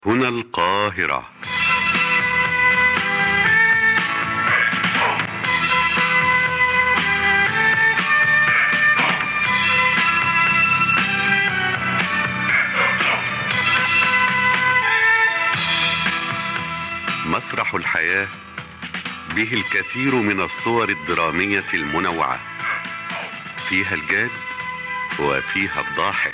هنا القاهرة مسرح الحياة به الكثير من الصور الدرامية المنوعة فيها الجاد وفيها الضاحك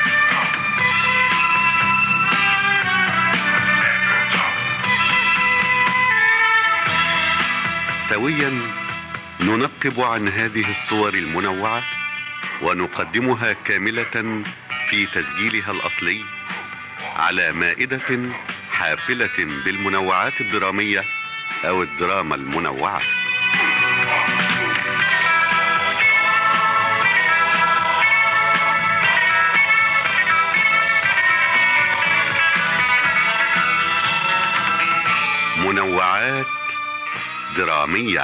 سويا ننقب عن هذه الصور المنوعة ونقدمها كاملة في تسجيلها الأصلي على مائدة حافلة بالمنوعات الدرامية أو الدراما المنوعة منوعات درامية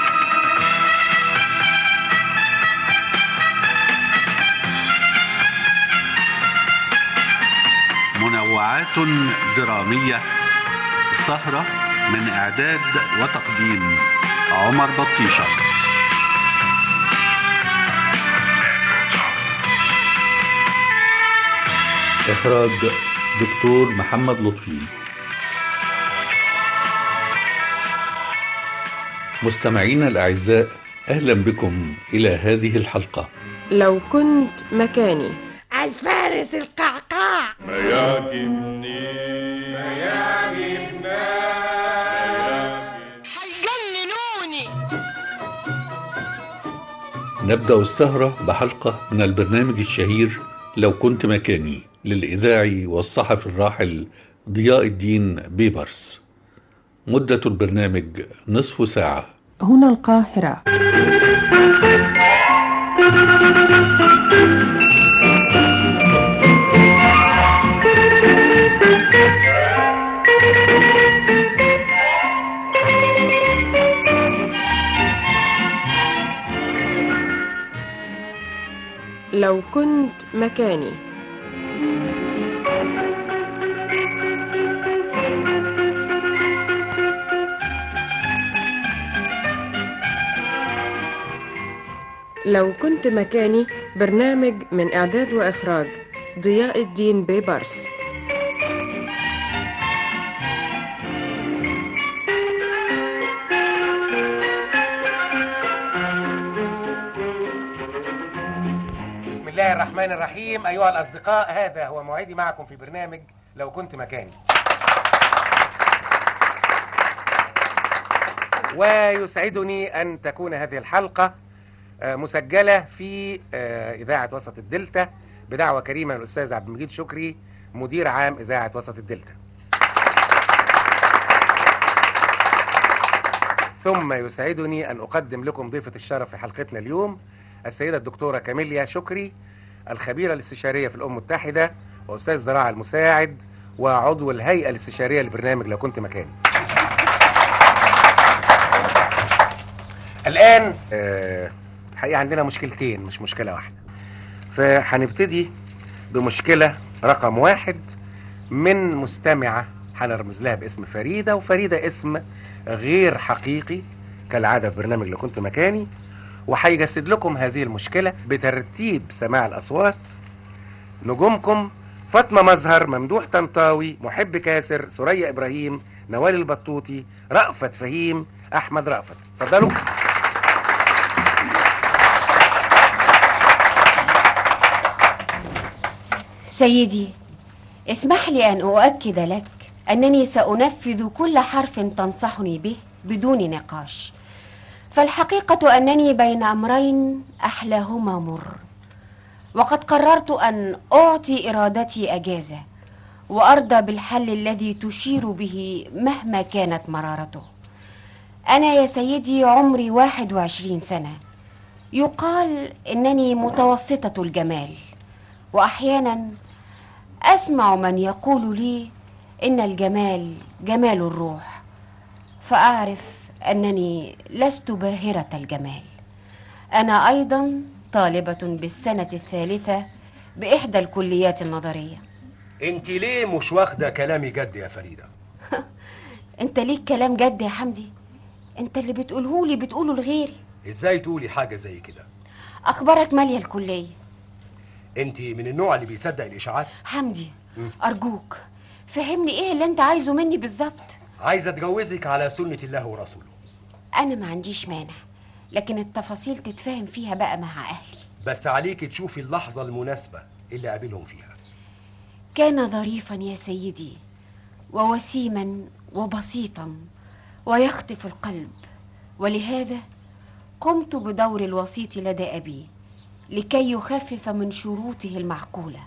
منوعات درامية سهرة من إعداد وتقديم عمر بطيشة إخراج دكتور محمد لطفي مستمعينا الأعزاء أهلا بكم إلى هذه الحلقة لو كنت مكاني الفارس القعقاع ما يعجبني ما يعجبنا هيجننوني نبدأ السهرة بحلقة من البرنامج الشهير لو كنت مكاني للإذاعي والصحفي الراحل ضياء الدين بيبرس مدة البرنامج نصف ساعة هنا القاهرة لو كنت مكاني لو كنت مكاني برنامج من إعداد وإخراج ضياء الدين بيبرس بسم الله الرحمن الرحيم أيها الأصدقاء هذا هو موعدي معكم في برنامج لو كنت مكاني ويسعدني أن تكون هذه الحلقة آه، مسجلة في آه، إذاعة وسط الدلتا بدعوة كريمة من الأستاذ عبد المجيد شكري مدير عام إذاعة وسط الدلتا ثم يسعدني أن أقدم لكم ضيفة الشرف في حلقتنا اليوم السيدة الدكتورة كاميليا شكري الخبيرة الاستشارية في الأمم المتحدة وأستاذ الزراعة المساعد وعضو الهيئة الاستشارية لبرنامج لو كنت مكاني الآن آه، الحقيقة عندنا مشكلتين مش مشكلة واحدة فهنبتدي بمشكلة رقم واحد من مستمعة هنرمز لها باسم فريدة وفريدة اسم غير حقيقي كالعادة في برنامج لو كنت مكاني وهيجسد لكم هذه المشكلة بترتيب سماع الأصوات نجومكم فاطمة مظهر ممدوح طنطاوي محب كاسر سوريا إبراهيم نوال البطوطي رأفت فهيم أحمد رأفت اتفضلوا سيدي اسمح لي أن أؤكد لك أنني سأنفذ كل حرف تنصحني به بدون نقاش فالحقيقة أنني بين أمرين أحلاهما مر وقد قررت أن أعطي إرادتي أجازة وأرضى بالحل الذي تشير به مهما كانت مرارته أنا يا سيدي عمري واحد وعشرين سنة يقال إنني متوسطة الجمال وأحيانا أسمع من يقول لي إن الجمال جمال الروح فأعرف أنني لست باهرة الجمال أنا أيضا طالبة بالسنة الثالثة بإحدى الكليات النظرية انت ليه مش واخده كلامي جد يا فريده انت ليك كلام جد يا حمدي انت اللي بتقوله لي بتقوله لغيري ازاي تقولي حاجه زي كده اخبارك ماليه الكليه انت من النوع اللي بيصدق الاشاعات حمدي ارجوك فهمني ايه اللي انت عايزه مني بالظبط عايزه اتجوزك على سنه الله ورسوله انا ما عنديش مانع لكن التفاصيل تتفاهم فيها بقى مع اهلي بس عليك تشوفي اللحظه المناسبه اللي قابلهم فيها كان ظريفا يا سيدي ووسيما وبسيطا ويخطف القلب ولهذا قمت بدور الوسيط لدى ابي لكي يخفف من شروطه المعقوله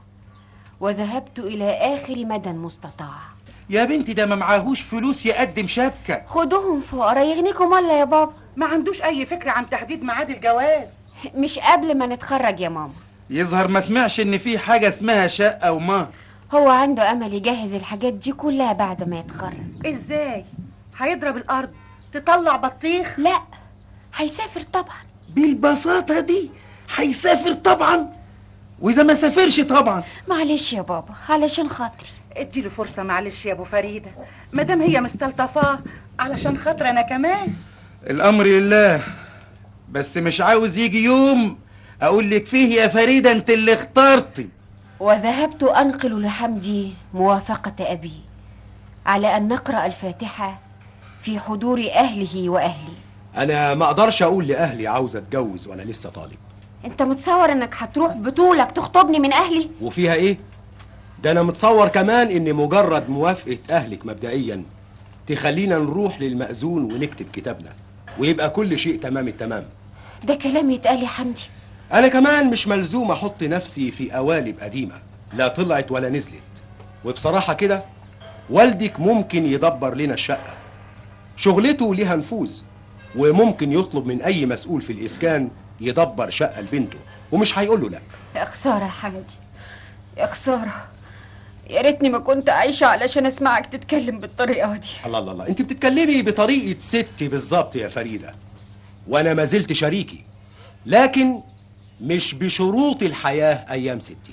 وذهبت الى اخر مدى مستطاع يا بنتي ده ما معاهوش فلوس يقدم شبكة خدوهم فقراء يغنيكم ولا يا بابا ما عندوش اي فكره عن تحديد ميعاد الجواز مش قبل ما نتخرج يا ماما يظهر ما سمعش ان في حاجة اسمها شقة ومهر هو عنده امل يجهز الحاجات دي كلها بعد ما يتخرج ازاي هيضرب الارض تطلع بطيخ لا هيسافر طبعا بالبساطة دي هيسافر طبعا واذا ما سافرش طبعا معلش يا بابا علشان خاطري اديله فرصه معلش يا ابو فريده مادام هي مستلطفاه علشان خاطر انا كمان الامر لله بس مش عاوز يجي يوم اقول لك فيه يا فريدة انت اللي اخترتي وذهبت انقل لحمدي موافقه ابي على ان نقرا الفاتحه في حضور اهله واهلي انا ما اقدرش اقول لاهلي عاوز اتجوز وانا لسه طالب انت متصور انك هتروح بطولك تخطبني من اهلي وفيها ايه ده انا متصور كمان ان مجرد موافقه اهلك مبدئيا تخلينا نروح للمأذون ونكتب كتابنا ويبقى كل شيء تمام التمام ده كلام يتقال يا حمدي انا كمان مش ملزوم احط نفسي في قوالب قديمه لا طلعت ولا نزلت وبصراحه كده والدك ممكن يدبر لنا الشقه شغلته ليها نفوذ وممكن يطلب من اي مسؤول في الاسكان يدبر شقه لبنته ومش هيقول له لا يا خساره يا حمدي يا خساره يا ريتني ما كنت عايشه علشان اسمعك تتكلم بالطريقه دي الله الله الله انت بتتكلمي بطريقه ستي بالظبط يا فريده وانا ما زلت شريكي لكن مش بشروط الحياه ايام ستي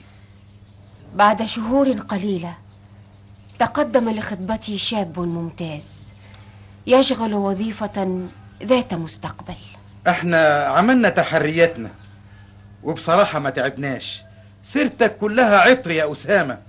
بعد شهور قليله تقدم لخطبتي شاب ممتاز يشغل وظيفه ذات مستقبل احنا عملنا تحرياتنا وبصراحة ما تعبناش سيرتك كلها عطر يا أسامة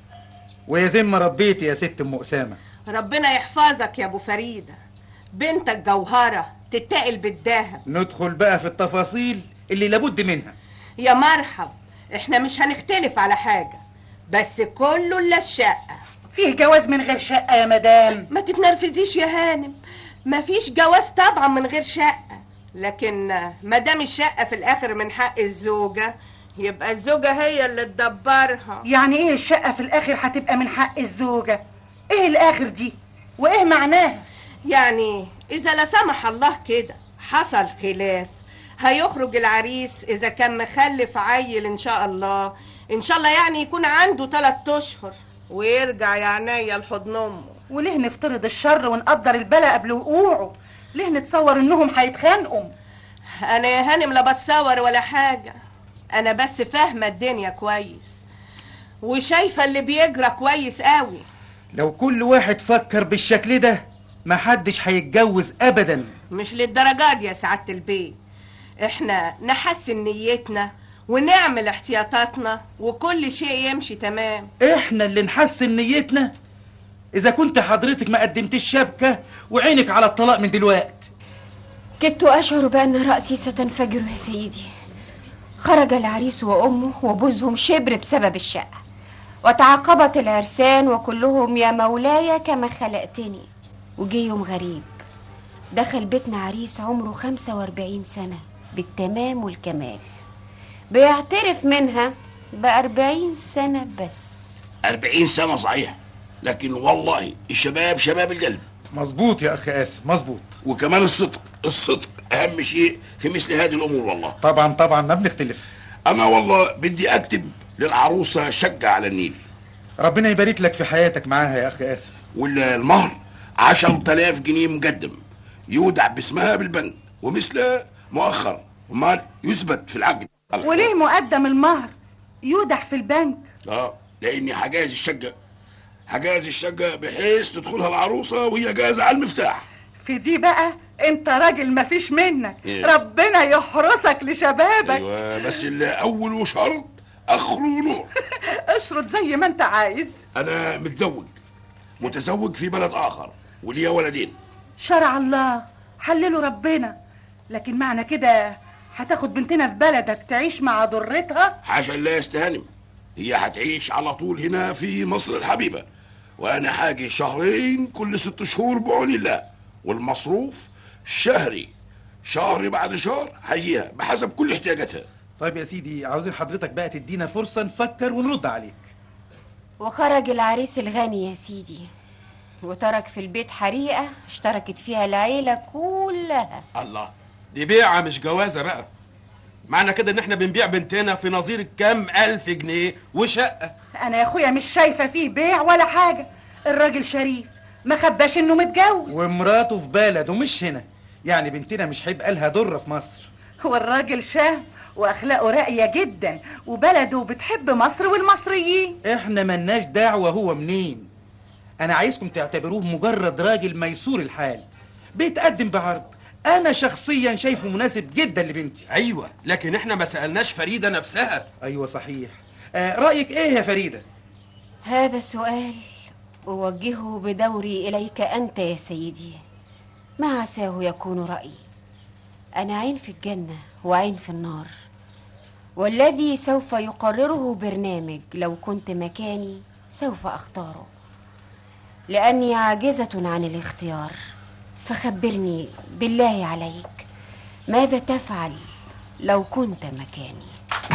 ويا زي ما ربيتي يا ست أم أسامة ربنا يحفظك يا ابو فريده بنتك جوهره تتقل بالذهب ندخل بقى في التفاصيل اللي لابد منها يا مرحب احنا مش هنختلف على حاجه بس كله الا الشقه فيه جواز من غير شقه يا مدام ما تتنرفزيش يا هانم مفيش جواز طبعا من غير شقه لكن ما دام الشقه في الاخر من حق الزوجه يبقى الزوجه هي اللي تدبرها يعني ايه الشقه في الاخر هتبقى من حق الزوجه ايه الاخر دي وايه معناها يعني اذا لا سمح الله كده حصل خلاف هيخرج العريس اذا كان مخلف عيل ان شاء الله ان شاء الله يعني يكون عنده ثلاثة اشهر ويرجع يا عينيا لحضن امه وليه نفترض الشر ونقدر البلاء قبل وقوعه ليه نتصور انهم هيتخانقوا انا يا هانم لا بتصور ولا حاجه انا بس فاهمه الدنيا كويس وشايفه اللي بيجرى كويس قوي لو كل واحد فكر بالشكل ده محدش هيتجوز أبدا مش للدرجات دي يا سعاده البيت احنا نحسن نيتنا ونعمل احتياطاتنا وكل شيء يمشي تمام احنا اللي نحسن نيتنا إذا كنت حضرتك ما قدمتش شبكة وعينك على الطلاق من دلوقت كدت أشعر بأن رأسي ستنفجر يا سيدي خرج العريس وأمه وبوزهم شبر بسبب الشقة وتعاقبت العرسان وكلهم يا مولاي كما خلقتني وجه يوم غريب دخل بيتنا عريس عمره 45 سنة بالتمام والكمال بيعترف منها بأربعين سنة بس أربعين سنة صحيح لكن والله الشباب شباب القلب مظبوط يا أخي آسف مظبوط وكمان الصدق الصدق أهم شيء في مثل هذه الأمور والله طبعا طبعا ما بنختلف أنا والله بدي أكتب للعروسة شقة على النيل ربنا يبارك لك في حياتك معاها يا أخي آسف والمهر عشرة آلاف جنيه مقدم يودع باسمها بالبنك ومثله مؤخر ومال يثبت في العقد وليه مقدم المهر يودح في البنك اه لاني هجهز الشقه هجهز الشقه بحيث تدخلها العروسه وهي جاهزه على المفتاح في دي بقى انت راجل مفيش منك إيه؟ ربنا يحرسك لشبابك ايوه بس اللي اول شرط اخره نور اشرط زي ما انت عايز انا متزوج متزوج في بلد اخر وليا ولدين شرع الله حلله ربنا لكن معنى كده هتاخد بنتنا في بلدك تعيش مع ضرتها حاشا الله يستهنم هي هتعيش على طول هنا في مصر الحبيبة وأنا حاجي شهرين كل ست شهور بعون الله والمصروف شهري شهر بعد شهر هيها بحسب كل احتياجاتها طيب يا سيدي عاوزين حضرتك بقى تدينا فرصة نفكر ونرد عليك وخرج العريس الغني يا سيدي وترك في البيت حريقة اشتركت فيها العيلة كلها الله دي بيعة مش جوازة بقى معنى كده ان احنا بنبيع بنتنا في نظير كام الف جنيه وشقة انا يا اخويا مش شايفه فيه بيع ولا حاجه الراجل شريف ما خباش انه متجوز ومراته في بلده مش هنا يعني بنتنا مش هيبقى لها ضرة في مصر هو الراجل شهم واخلاقه راقيه جدا وبلده بتحب مصر والمصريين احنا ملناش دعوة هو منين انا عايزكم تعتبروه مجرد راجل ميسور الحال بيتقدم بعرض انا شخصيا شايفه مناسب جدا لبنتي ايوه لكن احنا ما سألناش فريدة نفسها ايوه صحيح آه رأيك ايه يا فريدة هذا السؤال أوجهه بدوري إليك أنت يا سيدي ما عساه يكون رأيي أنا عين في الجنة وعين في النار والذي سوف يقرره برنامج لو كنت مكاني سوف أختاره لأني عاجزة عن الاختيار فخبرني بالله عليك ماذا تفعل لو كنت مكاني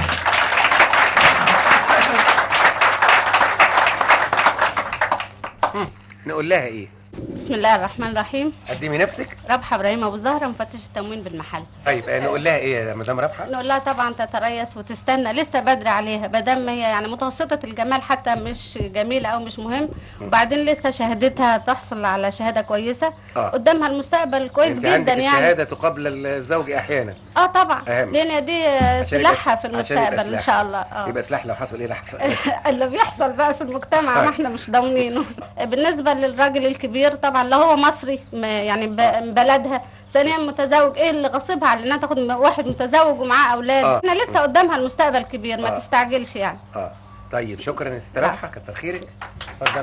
نقول لها ايه بسم الله الرحمن الرحيم قدمي نفسك ربحة ابراهيم ابو زهره مفتش التموين بالمحل طيب آه، نقول لها ايه يا مدام ربحه نقول لها طبعا تتريث وتستنى لسه بدري عليها بدل هي يعني متوسطه الجمال حتى مش جميله او مش مهم وبعدين لسه شهادتها تحصل على شهاده كويسه آه. قدامها المستقبل كويس انت جدا عندك يعني الشهاده تقابل الزوج احيانا اه طبعا أهم. لان دي عشان يبقى سلاحها س- في عشان يبقى المستقبل ان سلاح. شاء الله اه يبقى سلاح لو حصل ايه لا حصل اللي بيحصل بقى في المجتمع ما طيب. احنا مش ضامنينه بالنسبه للراجل الكبير طبعا لا هو مصري م- يعني ب- من بلدها ثانيا متزوج ايه اللي غصبها على انها تاخد م- واحد متزوج ومعاه اولاد آه. احنا لسه قدامها المستقبل كبير ما آه. تستعجلش يعني اه طيب شكرا يا ست ربحه كتر خيرك اتفضل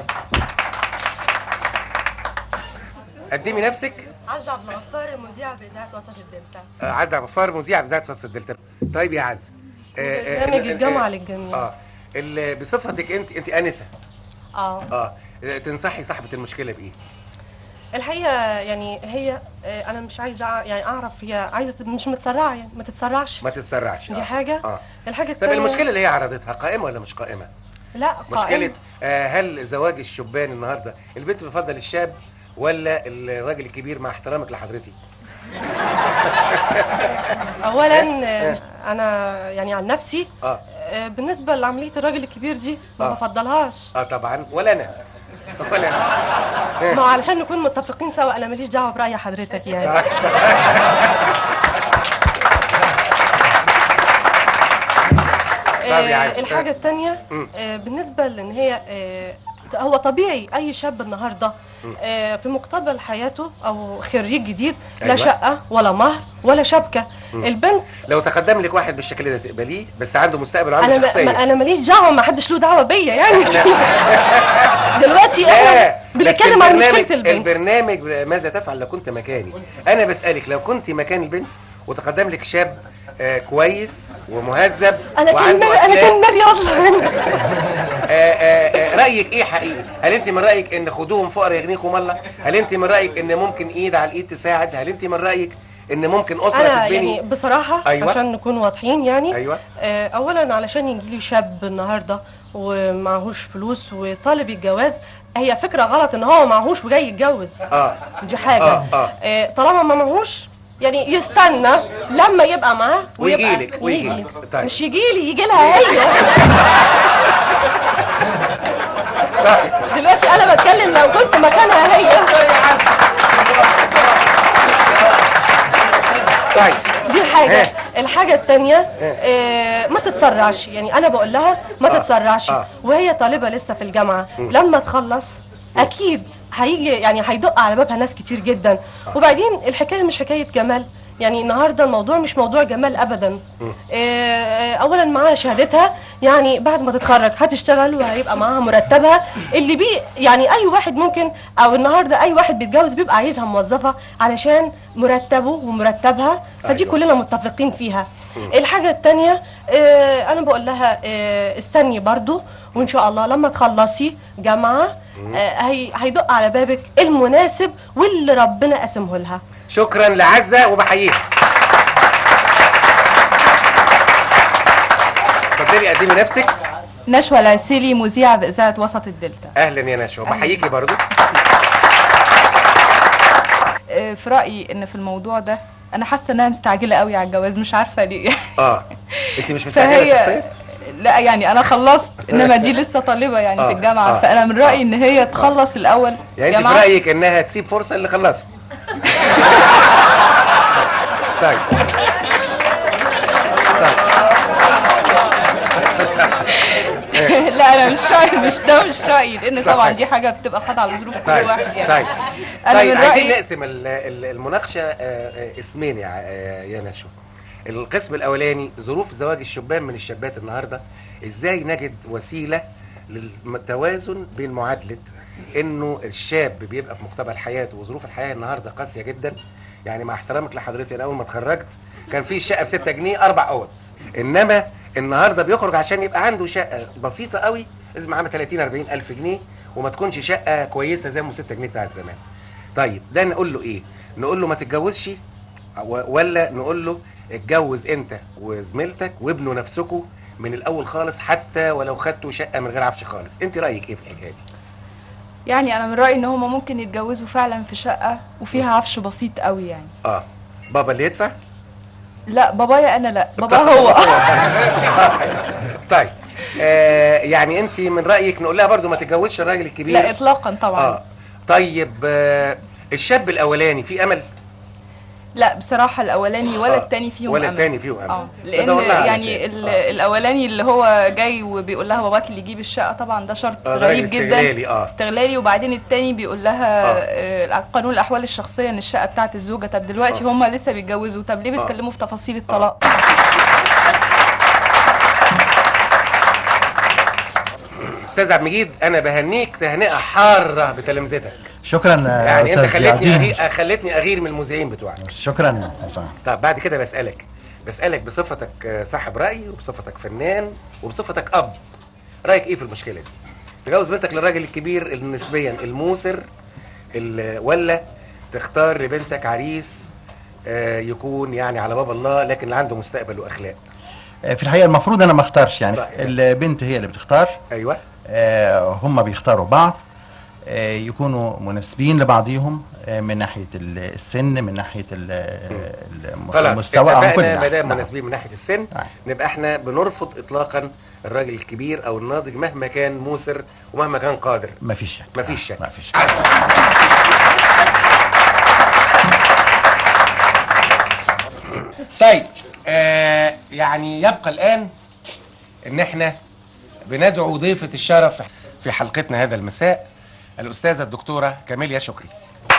قدمي نفسك عزة عبد الغفار المذيعة بإذاعة وسط الدلتا آه، عز عبد الغفار مذيع بذاعه وسط الدلتا طيب يا عز آه، آه، برنامج آه، الجامعة آه، للجميع. اه ال- بصفتك انت انت انسه اه اه آه، تنصحي صاحبه المشكله بايه الحقيقة يعني هي آه، أنا مش عايزة أع- يعني أعرف هي عايزة تب- مش متسرعة يعني ما تتسرعش ما تتسرعش دي آه. حاجة اه الحاجة طب التانية المشكله اللي هي عرضتها قائمه ولا مش قائمه لا مشكله قائمة. آه هل زواج الشبان النهارده البنت بتفضل الشاب ولا الراجل الكبير مع احترامك لحضرتي أولا إيه؟ آه، أنا يعني عن نفسي اه آه، بالنسبة لعملية الراجل الكبير دي ما آه. بفضلهاش اه طبعا ولا انا ولا انا ما هو علشان نكون متفقين سوا أنا ماليش دعوة برأي حضرتك يعني طب يا آه، عز. الحاجة التانية مم. آه، بالنسبة لأن هي آه، هو طبيعي أي شاب النهاردة مم. آه، في مقتبل حياته أو خريج جديد لا أيوة. شقة ولا مهر ولا شبكة مم. البنت لو تقدم لك واحد بالشكل ده تقبليه بس عنده مستقبل وعنده أنا ما شخصيه أنا ماليش دعوة ما حدش له دعوة بيا يعني دلوقتي لا إحنا بس بنتكلم عن البرنامج مشكلة البنت البرنامج ماذا تفعل لو كنت مكاني انا بسالك لو كنت مكان البنت وتقدم لك شاب آه كويس ومهذب أنا كان وعنده مالي أنا أخلاق. كان مالي والله آه، آه، آه، رايك ايه حقيقي هل انت من رايك ان خدوهم فقراء يغنيكم الله هل انت من رايك ان ممكن ايد على الايد تساعد هل انت من رايك ان ممكن اسره أنا تتبني يعني بصراحة أيوة. عشان نكون واضحين يعني ايوه آه، اولا علشان يجي لي شاب النهارده ومعهوش فلوس وطالب الجواز هي فكره غلط ان هو معهوش وجاي يتجوز اه دي حاجه آه، آه. آه، طالما ما معهوش يعني يستنى لما يبقى معاه ويبقى ويجيلك ويجي. ويجيلك طيب مش يجي لي يجي لها هي دلوقتي انا بتكلم لو كنت مكانها هي طيب دي حاجة ها. الحاجة التانية آه ما تتسرعش يعني انا بقول لها ما آه، تتسرعش آه. وهي طالبه لسه في الجامعه مم. لما تخلص اكيد هيجي يعني هيدق على بابها ناس كتير جدا وبعدين الحكايه مش حكايه جمال يعني النهارده الموضوع مش موضوع جمال ابدا آه، اولا معاها شهادتها يعني بعد ما تتخرج هتشتغل وهيبقى معاها مرتبها اللي بيه يعني اي واحد ممكن او النهارده اي واحد بيتجوز بيبقى عايزها موظفه علشان مرتبه ومرتبها فدي أيوة. كلنا متفقين فيها مم. الحاجه التانية آه، انا بقول لها آه، استني برضو وان شاء الله لما تخلصي جامعه آه، هي هيدق على بابك المناسب واللي ربنا قسمه لها شكرا لعزه وبحييها اتفضلي قدمي نفسك نشوى العسيلي مذيعة بإذاعة وسط الدلتا اهلا يا نشوى بحييكي برضو آه، في رأيي إن في الموضوع ده أنا حاسة إنها مستعجلة قوي على الجواز مش عارفة ليه اه انت مش مستعجله فهي شخصيا لا يعني أنا خلصت إنما دي لسه طالبة يعني آه، في الجامعة آه، فأنا من رأيي إن هي تخلص الأول يعني انت في رايك انها تسيب فرصه اللي خلصوا طيب لا أنا مش رأيي مش ده مش رأيي لأن طبعا طيب. دي حاجة بتبقى خاضعة على ظروف كل طيب واحد يعني طيب أنا طيب من عايزين رأيي نقسم ال- ال- المناقشه آه، آه، اسمين يا آه، يا نشوى القسم الاولاني ظروف زواج الشبان من الشابات النهارده ازاي نجد وسيله للتوازن بين معادله انه الشاب بيبقى في مقتبل حياته وظروف الحياه النهارده قاسيه جدا يعني مع احترامك لحضرتك انا اول ما اتخرجت كان في شقه ب 6 جنيه اربع اوض انما النهارده بيخرج عشان يبقى عنده شقه بسيطه قوي لازم عامل 30 40 الف جنيه وما تكونش شقه كويسه زي ام 6 جنيه بتاع زمان طيب ده نقول له ايه نقول له ما تتجوزش و- ولا نقول له اتجوز انت وزميلتك وابنوا نفسكم من الاول خالص حتى ولو خدتوا شقه من غير عفش خالص انت رايك ايه في الحكايه دي يعني أنا من رأيي إن هما ممكن يتجوزوا فعلا في شقة وفيها عفش بسيط قوي يعني اه بابا اللي يدفع لا بابايا أنا لا بابا هو طيب آه يعني انت من رايك نقول لها برضو ما تتجوزش الراجل الكبير لا إطلاقا طبعا اه طيب آه الشاب الاولاني في امل لا بصراحة الأولاني ولا آه، التاني فيهم ولا أمل. التاني فيهم أمل. اه بدور لأن لها على يعني التاني. ال- الأولاني اللي هو جاي وبيقول لها باباك اللي يجيب الشقة طبعا ده شرط آه، ده غريب راجل جدا استغلالي، آه. استغلالي وبعدين التاني بيقول لها آه. آه. قانون الأحوال الشخصية إن الشقة بتاعت الزوجة طب دلوقتي آه. هم لسه بيتجوزوا طب ليه آه. بيتكلموا في تفاصيل الطلاق استاذ عبد المجيد انا بهنيك تهنئه حاره بتلامذتك شكرا يعني انت أستاذ خلتني عابدين. أغير خلتني اغير من المذيعين بتوعك شكرا يا سامح. طب بعد كده بسالك بسالك بصفتك آه، صاحب راي وبصفتك فنان وبصفتك اب رايك ايه في المشكله دي تجوز بنتك للراجل الكبير اللي نسبيا الموسر ال- ولا تختار لبنتك عريس آه، يكون يعني على باب الله لكن اللي عنده مستقبل واخلاق في الحقيقه المفروض انا ما اختارش يعني طيب. البنت هي اللي بتختار ايوه آه هم بيختاروا بعض آه يكونوا مناسبين لبعضيهم آه من ناحيه ال- السن من ناحيه ال- الم- خلاص المستوى أو من كل اتفقنا ما ناحية. دام نعم. مناسبين من ناحيه السن نبقى احنا بنرفض اطلاقا الراجل الكبير او الناضج مهما كان موسر ومهما كان قادر مفيش شك مفيش شك مفيش طيب آه يعني يبقى الان ان احنا بندعو ضيفة الشرف في حلقتنا هذا المساء الأستاذة الدكتورة كاميليا شكري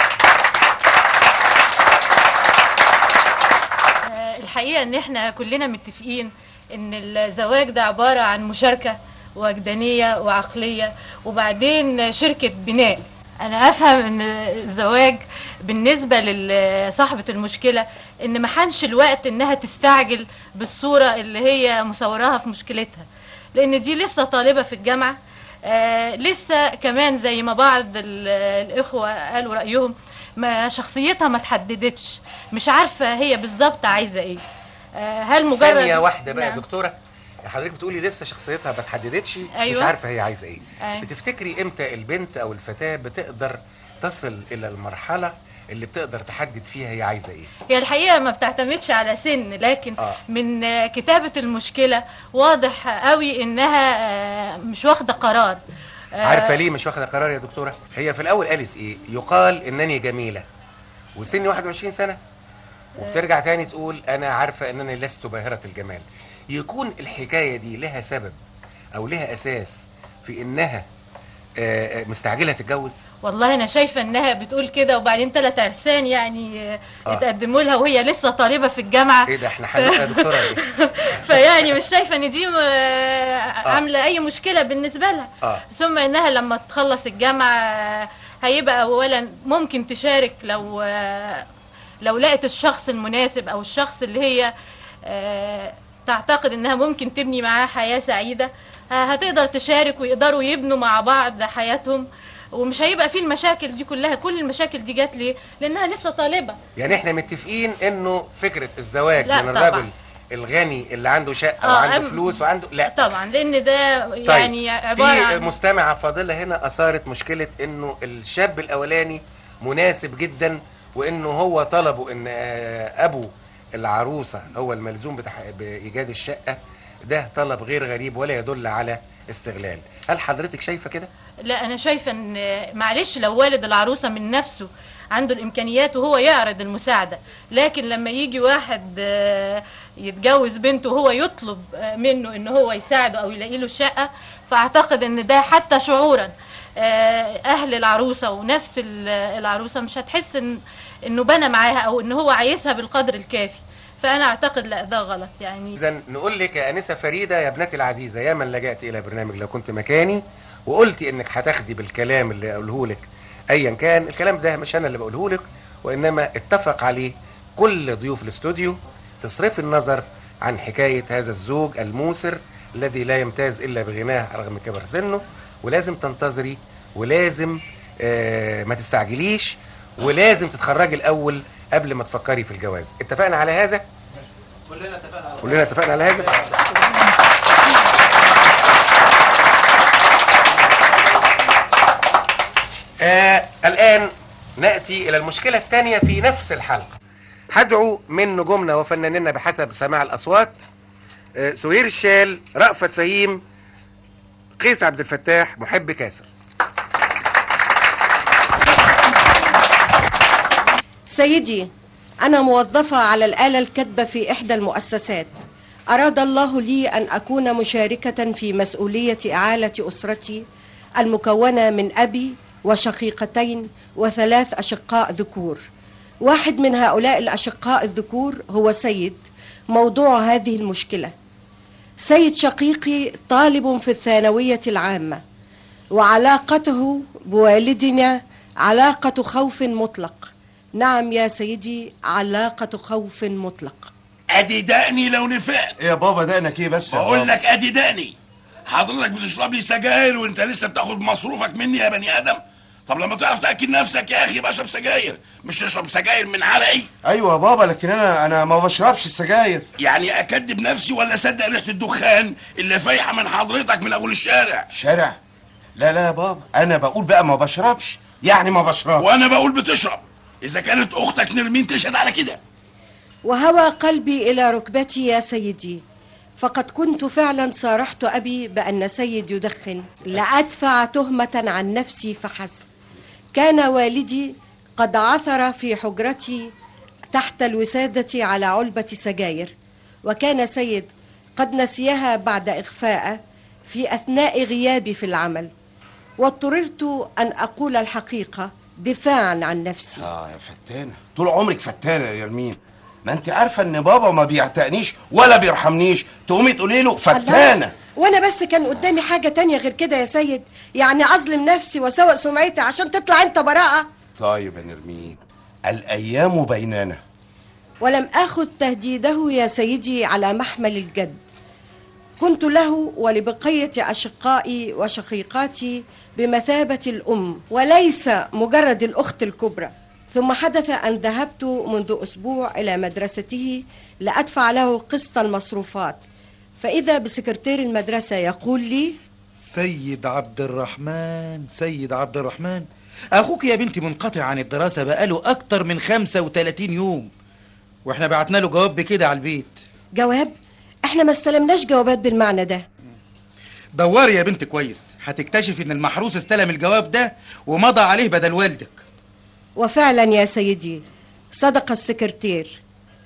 آه، الحقيقة ان احنا كلنا متفقين ان الزواج ده عبارة عن مشاركة وجدانية وعقلية وبعدين شركة بناء انا افهم ان الزواج بالنسبة لصاحبة المشكلة ان ما حانش الوقت انها تستعجل بالصورة اللي هي مصوراها في مشكلتها لان دي لسه طالبة في الجامعة آه لسه كمان زي ما بعض ال- الاخوة قالوا رأيهم ما شخصيتها ما تحددتش مش عارفة هي بالظبط عايزة ايه آه هل مجرد ثانية واحدة بقى يا نعم. دكتورة حضرتك بتقولي لسه شخصيتها ما اتحددتش مش أيوة. عارفة هي عايزة ايه أيوة. بتفتكري امتى البنت او الفتاة بتقدر تصل الى المرحلة اللي بتقدر تحدد فيها هي عايزة ايه هي الحقيقة ما بتعتمدش على سن لكن آه. من آه، كتابة المشكلة واضح قوي انها آه، مش واخدة قرار آه، عارفه ليه مش واخده قرار يا دكتوره هي في الاول قالت ايه يقال انني جميله وسني 21 سنه وبترجع تاني تقول انا عارفه انني لست باهره الجمال يكون الحكايه دي لها سبب او لها اساس في انها آه، آه، مستعجله تتجوز والله انا شايفه انها بتقول كده وبعدين ثلاث عرسان يعني آه، آه. اتقدموا لها وهي لسه طالبه في الجامعه ايه ده احنا حلقه يا دكتوره ايه فيعني مش شايفه ان دي آه، عامله اي مشكله بالنسبه لها اه ثم انها لما تخلص الجامعه آه، هيبقى اولا ممكن تشارك لو آه، لو لقت الشخص المناسب او الشخص اللي هي آه، تعتقد انها ممكن تبني معاه حياه سعيده آه، هتقدر تشارك ويقدروا يبنوا مع بعض حياتهم ومش هيبقى فيه المشاكل دي كلها كل المشاكل دي جات ليه لانها لسه طالبه يعني احنا متفقين انه فكره الزواج لا من طبعاً. الرجل الغني اللي عنده شقه آه، وعنده أم- فلوس وعنده لا طبعا لان ده طيب يعني عباره في عن مستمعه فاضله هنا اثارت مشكله انه الشاب الاولاني مناسب جدا وانه هو طلبه ان آه، ابو العروسه هو الملزوم بتاع بايجاد الشقه ده طلب غير غريب ولا يدل على استغلال هل حضرتك شايفه كده لا انا شايفه ان معلش لو والد العروسه من نفسه عنده الامكانيات وهو يعرض المساعده لكن لما يجي واحد آه، يتجوز بنته وهو يطلب آه، منه ان هو يساعده او يلاقي له شقه فاعتقد ان ده حتى شعورا آه، اهل العروسه ونفس ال- العروسه مش هتحس ان انه بنى معاها او ان هو عايزها بالقدر الكافي فانا اعتقد لا ده غلط يعني اذا نقول لك يا انسه فريده يا ابنتي العزيزه يا من لجأت الى برنامج لو كنت مكاني وقلتي انك هتاخدي بالكلام اللي اقوله لك ايا كان الكلام ده مش انا اللي بقوله لك وانما اتفق عليه كل ضيوف الاستوديو تصرفي النظر عن حكايه هذا الزوج الموسر الذي لا يمتاز الا بغناه رغم كبر سنه ولازم تنتظري ولازم آه ما تستعجليش ولازم تتخرجي الاول قبل ما تفكري في الجواز اتفقنا على هذا كلنا اتفقنا على كلنا اتفقنا على هذا آه الآن نأتي إلى المشكلة الثانية في نفس الحلقة هدعو من نجومنا وفنانينا بحسب سماع الأصوات آه سهير الشال رأفت فهيم قيس عبد الفتاح محب كاسر سيدي أنا موظفة على الآلة الكاتبة في إحدى المؤسسات أراد الله لي أن أكون مشاركة في مسؤولية إعالة أسرتي المكونة من أبي وشقيقتين وثلاث أشقاء ذكور واحد من هؤلاء الأشقاء الذكور هو سيد موضوع هذه المشكلة سيد شقيقي طالب في الثانوية العامة وعلاقته بوالدنا علاقة خوف مطلق نعم يا سيدي علاقة خوف مطلق ادي دقني لو نفعت ايه يا بابا دقنك ايه بس يا بقول بابا؟ لك ادي دقني حضرتك بتشرب لي سجاير وانت لسه بتاخد مصروفك مني يا بني ادم طب لما تعرف تاكل نفسك يا اخي بشرب سجاير مش تشرب سجاير من عرقي ايوه يا بابا لكن انا انا ما بشربش السجاير يعني اكدب نفسي ولا اصدق ريحه الدخان اللي فايحه من حضرتك من اول الشارع شارع لا لا يا بابا انا بقول بقى ما بشربش يعني ما بشربش وانا بقول بتشرب اذا كانت اختك نرمين تشهد على كده وهوى قلبي إلى ركبتي يا سيدي فقد كنت فعلا صارحت أبي بأن سيد يدخن لأدفع تهمة عن نفسي فحسب كان والدي قد عثر في حجرتي تحت الوسادة على علبة سجاير وكان سيد قد نسيها بعد إخفاء في أثناء غيابي في العمل واضطررت أن أقول الحقيقة دفاعا عن نفسي اه يا فتانه طول عمرك فتانه يا يرمين ما انت عارفه ان بابا ما بيعتقنيش ولا بيرحمنيش تقومي تقولي له فتانه وانا بس كان قدامي حاجة تانية غير كده يا سيد يعني اظلم نفسي واسوق سمعتي عشان تطلع انت براءة طيب يا نرمين الايام بيننا ولم اخذ تهديده يا سيدي على محمل الجد كنت له ولبقية أشقائي وشقيقاتي بمثابة الأم وليس مجرد الأخت الكبرى ثم حدث أن ذهبت منذ أسبوع إلى مدرسته لأدفع له قسط المصروفات فإذا بسكرتير المدرسة يقول لي سيد عبد الرحمن سيد عبد الرحمن أخوك يا بنتي منقطع عن الدراسة بقاله أكتر من 35 يوم وإحنا بعتنا له جواب بكده على البيت جواب احنا ما استلمناش جوابات بالمعنى ده دوري يا بنت كويس هتكتشف إن المحروس استلم الجواب ده ومضى عليه بدل والدك وفعلا يا سيدي صدق السكرتير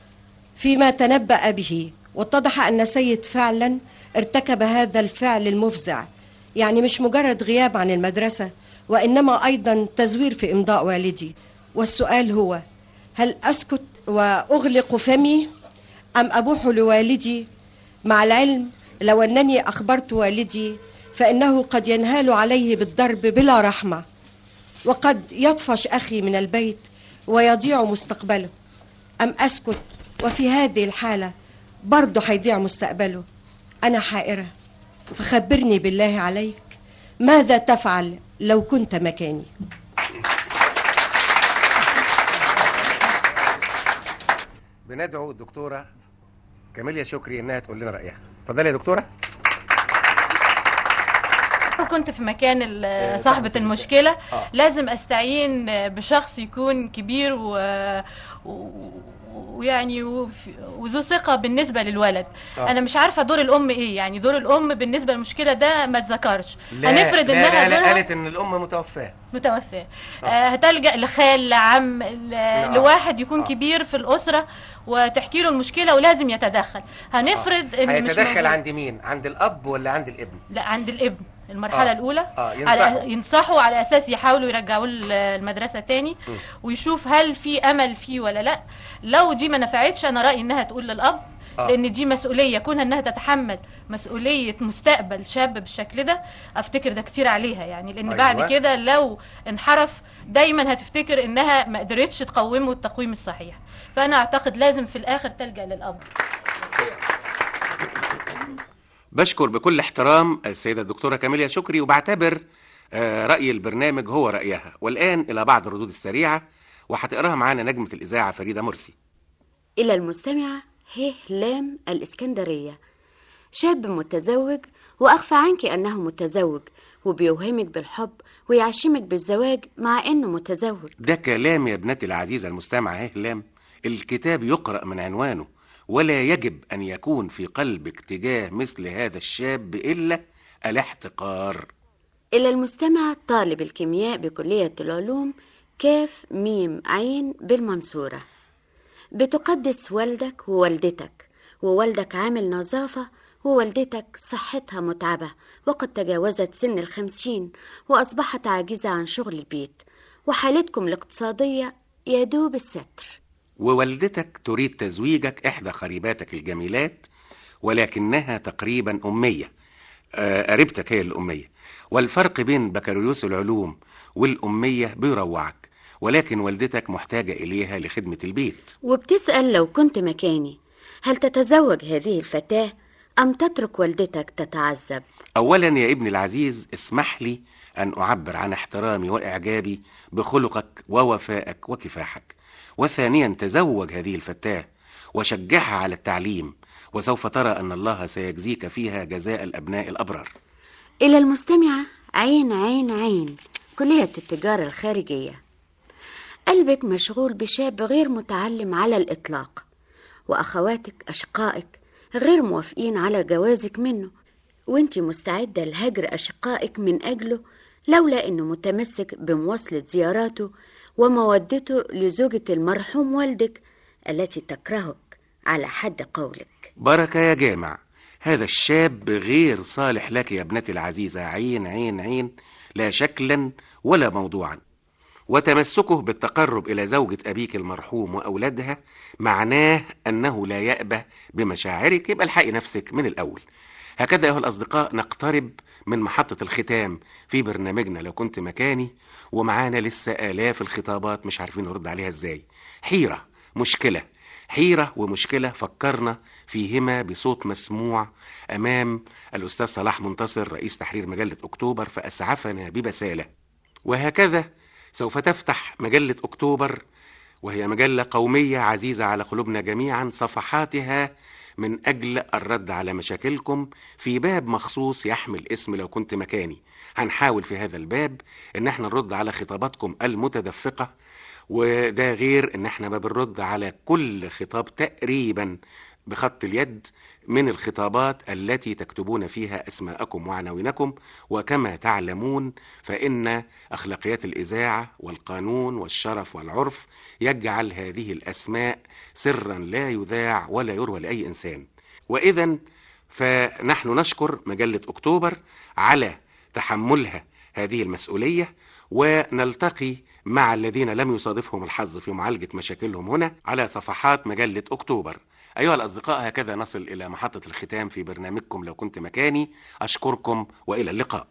فيما تنبأ به واتضح أن سيد فعلا ارتكب هذا الفعل المفزع يعني مش مجرد غياب عن المدرسة وإنما أيضا تزوير في إمضاء والدي والسؤال هو هل أسكت وأغلق فمي أم أبوح لوالدي مع العلم لو أنني أخبرت والدي فإنه قد ينهال عليه بالضرب بلا رحمة وقد يطفش أخي من البيت ويضيع مستقبله أم أسكت وفي هذه الحالة برضه هيضيع مستقبله أنا حائرة فخبرني بالله عليك ماذا تفعل لو كنت مكاني بندعو الدكتوره كاميليا شكري انها تقول لنا رايها اتفضلي يا دكتوره لو كنت في مكان ال- صاحبة المشكلة آه. لازم استعين بشخص يكون كبير و... و... ويعني وف- وذو ثقة بالنسبة للولد آه. أنا مش عارفة دور الأم إيه يعني دور الأم بالنسبة للمشكلة ده ما اتذكرش لا هنفرض لا إنها لا, لا دورها قالت ان الام متوفاه متوفاه آه. هتلجأ لخال لعم ل- آه. لواحد يكون آه. كبير في الأسرة وتحكي له المشكلة ولازم يتدخل هنفرض إن مش هيتدخل موجود. عند مين عند الاب ولا عند الابن لا عند الابن المرحلة آه. الأولى اه على ينصحوا ينصحوا على اساس يحاولوا يرجعوه ال- المدرسه تاني مم. ويشوف هل في امل فيه ولا لا لو دي ما نفعتش انا رايي انها تقول للاب آه. لان دي مسؤوليه كونها انها تتحمل مسؤوليه مستقبل شاب بالشكل ده افتكر ده كتير عليها يعني لان أيوة. بعد كده لو انحرف دايما هتفتكر انها ما قدرتش تقومه التقويم الصحيح فانا اعتقد لازم في الاخر تلجا للاب بشكر بكل احترام السيدة الدكتورة كاميليا شكري وبعتبر آه، رأي البرنامج هو رأيها والآن إلى بعض الردود السريعة وهتقراها معانا نجمة الإذاعة فريدة مرسي إلى المستمعة هيه لام الإسكندرية شاب متزوج وأخفى عنك أنه متزوج وبيوهمك بالحب ويعشمك بالزواج مع أنه متزوج ده كلام يا ابنتي العزيزة المستمعة هلام الكتاب يقرأ من عنوانه ولا يجب أن يكون في قلبك تجاه مثل هذا الشاب إلا الاحتقار إلى المستمع طالب الكيمياء بكلية العلوم كاف ميم عين بالمنصورة بتقدس والدك ووالدتك ووالدك عامل نظافة ووالدتك صحتها متعبة وقد تجاوزت سن الخمسين وأصبحت عاجزة عن شغل البيت وحالتكم الاقتصادية يدوب الستر ووالدتك تريد تزويجك إحدى قريباتك الجميلات ولكنها تقريبا أمية آه، قريبتك هي الأمية والفرق بين بكالوريوس العلوم والأمية بيروعك ولكن والدتك محتاجة إليها لخدمة البيت وبتسأل لو كنت مكاني هل تتزوج هذه الفتاة أم تترك والدتك تتعذب أولا يا ابني العزيز اسمح لي أن أعبر عن احترامي وإعجابي بخلقك ووفائك وكفاحك وثانيا تزوج هذه الفتاة وشجعها على التعليم وسوف ترى أن الله سيجزيك فيها جزاء الأبناء الأبرار إلى المستمعة عين عين عين كلية التجارة الخارجية قلبك مشغول بشاب غير متعلم على الإطلاق وأخواتك أشقائك غير موافقين على جوازك منه وانت مستعدة لهجر أشقائك من أجله لولا أنه متمسك بمواصلة زياراته ومودته لزوجة المرحوم والدك التي تكرهك على حد قولك بركة يا جامع هذا الشاب غير صالح لك يا ابنتي العزيزة عين عين عين لا شكلا ولا موضوعا وتمسكه بالتقرب إلى زوجة أبيك المرحوم وأولادها معناه أنه لا يأبه بمشاعرك يبقى الحقي نفسك من الأول هكذا أيها الأصدقاء نقترب من محطة الختام في برنامجنا لو كنت مكاني ومعانا لسه آلاف الخطابات مش عارفين نرد عليها إزاي حيرة مشكلة حيرة ومشكلة فكرنا فيهما بصوت مسموع أمام الأستاذ صلاح منتصر رئيس تحرير مجلة أكتوبر فأسعفنا ببسالة وهكذا سوف تفتح مجلة أكتوبر وهي مجلة قومية عزيزة على قلوبنا جميعا صفحاتها من أجل الرد على مشاكلكم في باب مخصوص يحمل اسم لو كنت مكاني هنحاول في هذا الباب ان احنا نرد على خطاباتكم المتدفقة وده غير ان احنا ما بنرد على كل خطاب تقريبا بخط اليد من الخطابات التي تكتبون فيها اسماءكم وعناوينكم وكما تعلمون فان اخلاقيات الاذاعه والقانون والشرف والعرف يجعل هذه الاسماء سرا لا يذاع ولا يروى لاي انسان واذا فنحن نشكر مجله اكتوبر على تحملها هذه المسؤوليه ونلتقي مع الذين لم يصادفهم الحظ في معالجه مشاكلهم هنا على صفحات مجله اكتوبر أيها الأصدقاء هكذا نصل إلى محطة الختام في برنامجكم لو كنت مكاني أشكركم وإلى اللقاء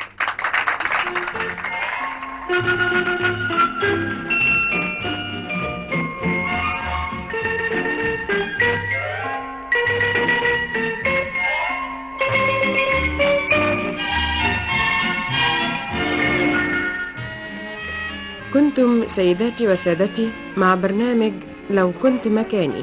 كنتم سيداتي وسادتي مع برنامج لو كنت مكاني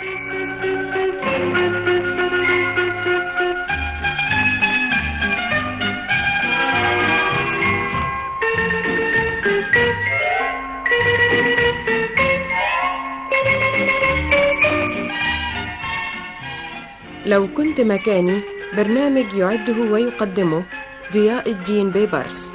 لو كنت مكاني برنامج يعده ويقدمه ضياء الدين بيبرس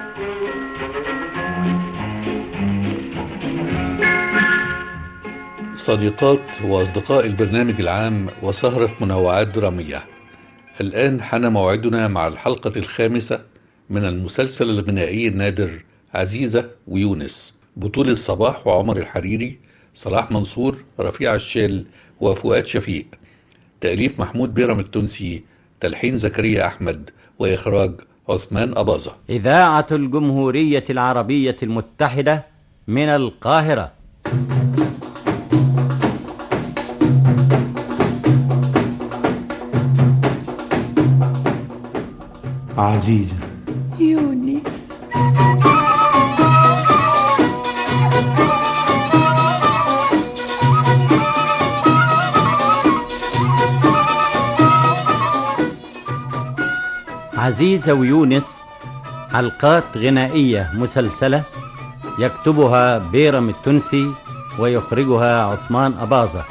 صديقات وأصدقاء البرنامج العام وسهرة منوعات درامية الآن حان موعدنا مع الحلقة الخامسة من المسلسل الغنائي النادر عزيزة ويونس بطولة صباح وعمر الحريري صلاح منصور رفيع الشال وفؤاد شفيق تأليف محمود بيرم التونسي تلحين زكريا أحمد وإخراج عثمان أباظة إذاعة الجمهورية العربية المتحدة من القاهرة عزيزة يونس عزيزة ويونس حلقات غنائية مسلسلة يكتبها بيرم التونسي ويخرجها عثمان أباظة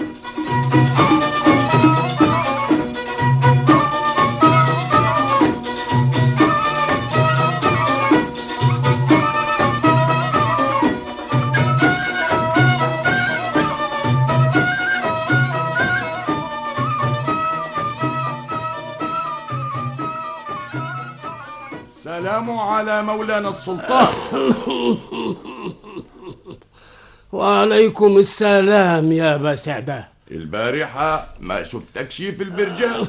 السلام على مولانا السلطان وعليكم السلام يا أبا سعدة البارحة ما شفتكش في البرجال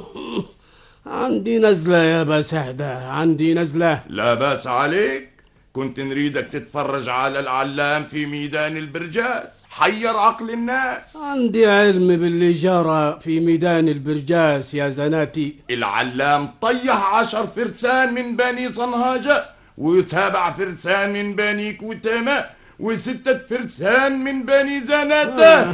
عندي نزلة يا أبا سعدة عندي نزلة لا باس عليك كنت نريدك تتفرج على العلام في ميدان البرجاس حير عقل الناس عندي علم باللي جرى في ميدان البرجاس يا زناتي العلام طيح عشر فرسان من بني صنهاجة وسبع فرسان من بني كوتامة وستة فرسان من بني زناتة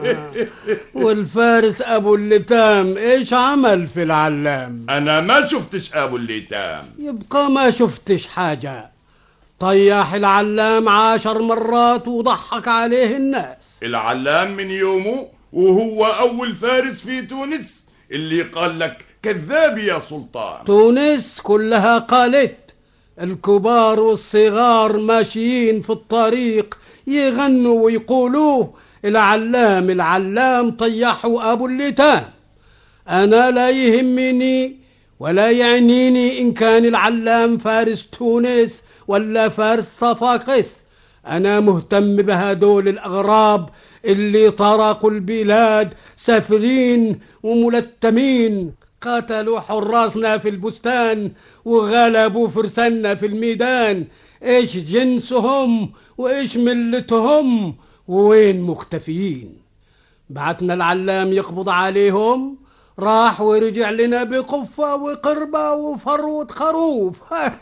والفارس أبو اللتام إيش عمل في العلام أنا ما شفتش أبو الليتام يبقى ما شفتش حاجة طيح العلام عشر مرات وضحك عليه الناس العلام من يومه وهو أول فارس في تونس اللي قال لك كذاب يا سلطان تونس كلها قالت الكبار والصغار ماشيين في الطريق يغنوا ويقولوا العلام العلام طيحوا أبو اللتام أنا لا يهمني ولا يعنيني إن كان العلام فارس تونس ولا فارس صفاقس أنا مهتم بهدول الأغراب اللي طرقوا البلاد سافرين وملتمين قتلوا حراسنا في البستان وغلبوا فرساننا في الميدان ايش جنسهم وايش ملتهم وين مختفيين بعتنا العلام يقبض عليهم راح ورجع لنا بقفة وقربة وفروة خروف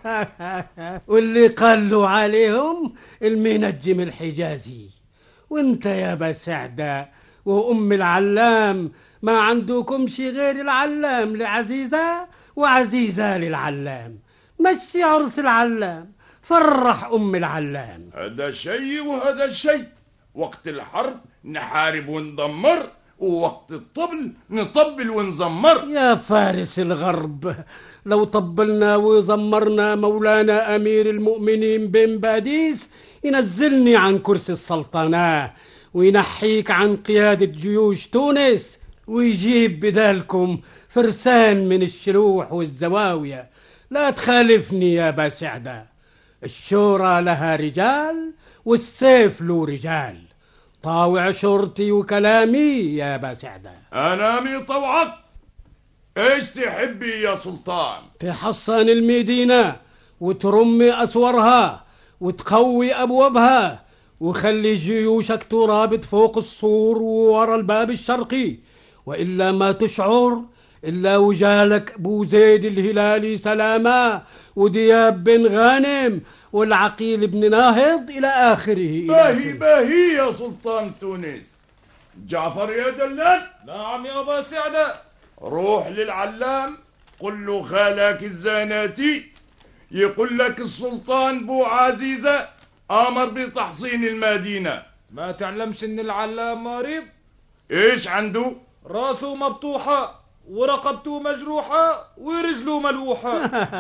واللي قالوا عليهم المنجم الحجازي وانت يا بسعدة وأم العلام ما عندكمش غير العلام لعزيزة وعزيزة للعلام مشي عرس العلام فرح أم العلام هذا شيء وهذا شيء وقت الحرب نحارب وندمر ووقت الطبل نطبل ونزمر يا فارس الغرب لو طبلنا وزمرنا مولانا أمير المؤمنين بن باديس ينزلني عن كرسي السلطنة وينحيك عن قيادة جيوش تونس ويجيب بدالكم فرسان من الشلوح والزواوية لا تخالفني يا باسعدة الشورى لها رجال والسيف له رجال طاوع شرطي وكلامي يا باسعدة أنا من طوعك إيش تحبي يا سلطان تحصن المدينة وترمي أسورها وتقوي أبوابها وخلي جيوشك ترابط فوق السور وورا الباب الشرقي وإلا ما تشعر إلا وجالك أبو زيد الهلالي سلامة ودياب بن غانم والعقيل بن ناهض إلى آخره إلى باهي آخره. باهي يا سلطان تونس جعفر يا دلال نعم يا أبا سعدة روح للعلام قل له خالك الزاناتي يقول لك السلطان بو عزيزة أمر بتحصين المدينة ما تعلمش إن العلام مريض إيش عنده؟ راسه مبطوحة ورقبته مجروحة ورجله ملوحة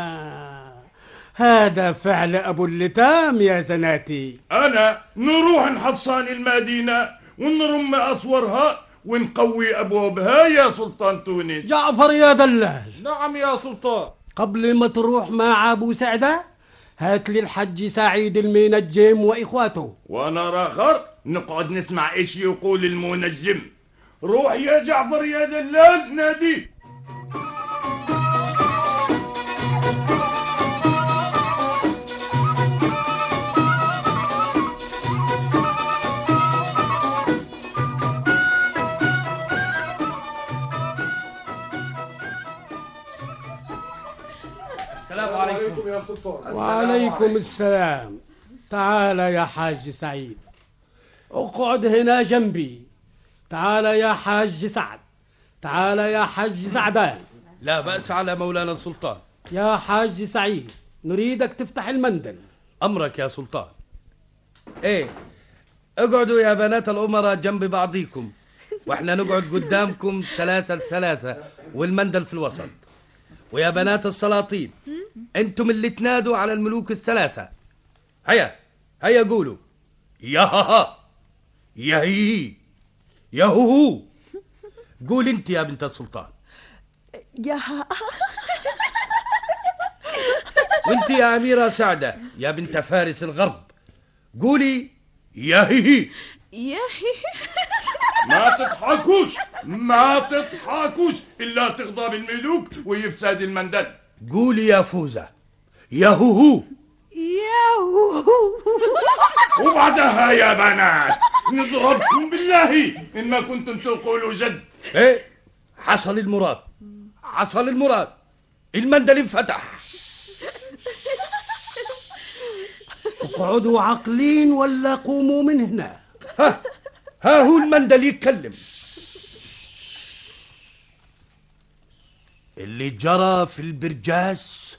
هذا فعل أبو اللتام يا زناتي أنا نروح نحصن المدينة ونرم أسورها ونقوي أبوابها يا سلطان تونس جعفر يا دلال نعم يا سلطان قبل ما تروح مع أبو سعدة هات لي الحج سعيد المنجم وإخواته وانا اخر نقعد نسمع ايش يقول المنجم روح يا جعفر يا دلال نادي السلام عليكم يا سلطان وعليكم السلام تعال يا حاج سعيد اقعد هنا جنبي تعال يا حاج سعد تعال يا حاج سعدان لا بأس على مولانا السلطان يا حاج سعيد نريدك تفتح المندل أمرك يا سلطان ايه اقعدوا يا بنات الأمراء جنب بعضيكم واحنا نقعد قدامكم ثلاثة ثلاثة والمندل في الوسط ويا بنات السلاطين انتم اللي تنادوا على الملوك الثلاثة هيا هيا قولوا يا ها ها يا هي يا هو هو قول انت يا بنت السلطان يا وانت يا أميرة سعدة يا بنت فارس الغرب قولي يا هي هي يا ما تضحكوش ما تضحكوش الا تغضب الملوك ويفسد المندل قولي يا فوزة يا هو هو يا وبعدها يا بنات نضربكم بالله إن ما كنتم تقولوا جد ايه حصل المراد حصل المراد المندل انفتح اقعدوا عاقلين ولا قوموا من هنا ها ها هو المندل يتكلم اللي جرى في البرجاس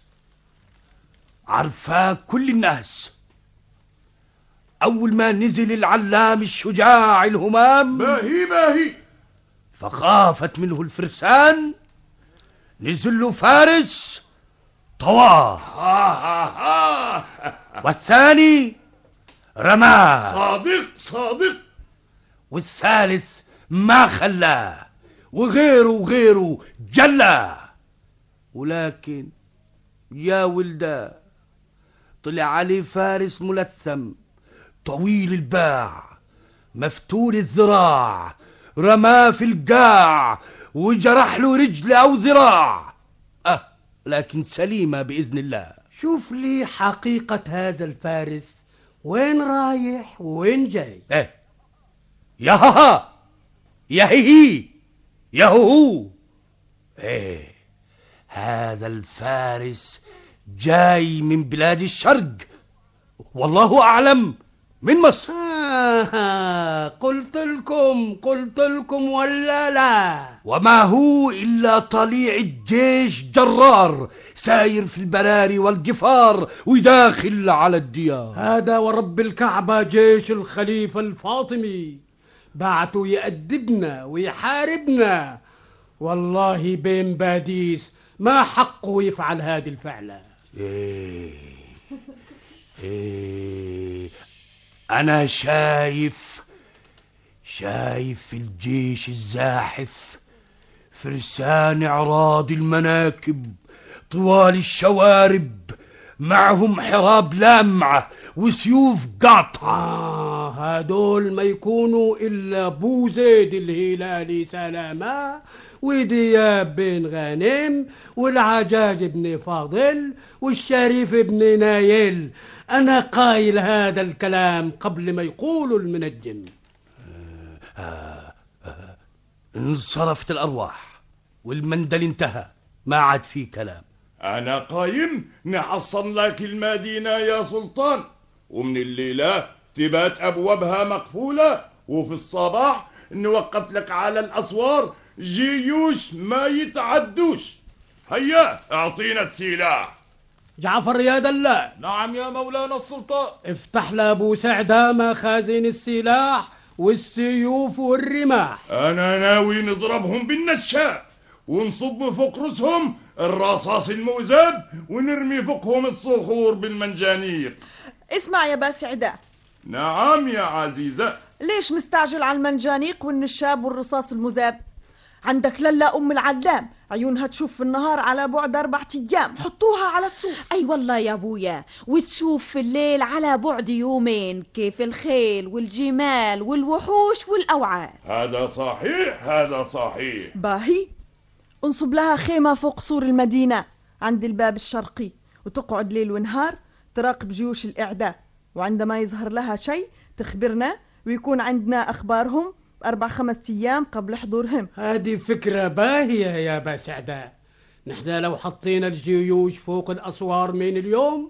عرفاه كل الناس أول ما نزل العلام الشجاع الهمام باهي باهي فخافت منه الفرسان نزل له فارس طواه ها ها ها والثاني رماه صادق صادق والثالث ما خلاه وغيره وغيره جلاه ولكن يا ولده طلع عليه فارس ملثم طويل الباع مفتول الذراع رماه في القاع وجرح له رجل او ذراع اه لكن سليمه باذن الله شوف لي حقيقة هذا الفارس وين رايح وين جاي ايه يا ها ها يا هي هي يا هو هو ايه هذا الفارس جاي من بلاد الشرق والله اعلم من مصر آه قلت لكم قلت لكم ولا لا وما هو الا طليع الجيش جرار ساير في البراري والقفار وداخل على الديار هذا ورب الكعبة جيش الخليفة الفاطمي بعتوا يأدبنا ويحاربنا والله بين باديس ما حقه يفعل هذه الفعلة إيه إيه أنا شايف شايف الجيش الزاحف فرسان إعراض المناكب طوال الشوارب معهم حراب لامعة وسيوف قاطعة آه هدول ما يكونوا إلا بو زيد الهلالي سلامة ودياب بن غانم والعجاج بن فاضل والشريف بن نايل أنا قايل هذا الكلام قبل ما يقولوا المنجم انصرفت الأرواح والمندل انتهى ما عاد في كلام أنا قايم نحصن لك المدينة يا سلطان ومن الليلة تبات أبوابها مقفولة وفي الصباح نوقف لك على الأسوار جيوش ما يتعدوش هيا اعطينا السلاح جعفر يا دلال نعم يا مولانا السلطان افتح لابو سعدة مخازن السلاح والسيوف والرماح أنا ناوي نضربهم بالنشاء ونصب فوق رؤوسهم الرصاص المؤذب ونرمي فوقهم الصخور بالمنجانيق اسمع يا باسعدة نعم يا عزيزة ليش مستعجل على المنجانيق والنشاب والرصاص المذاب عندك للا أم العلام عيونها تشوف في النهار على بعد أربعة أيام حطوها على السوق أي والله يا أبويا وتشوف في الليل على بعد يومين كيف الخيل والجمال والوحوش والأوعال هذا صحيح هذا صحيح باهي انصب لها خيمة فوق سور المدينة عند الباب الشرقي وتقعد ليل ونهار تراقب جيوش الإعداء وعندما يظهر لها شيء تخبرنا ويكون عندنا أخبارهم أربع خمس أيام قبل حضورهم هذه فكرة باهية يا باسعدة نحن لو حطينا الجيوش فوق الأسوار من اليوم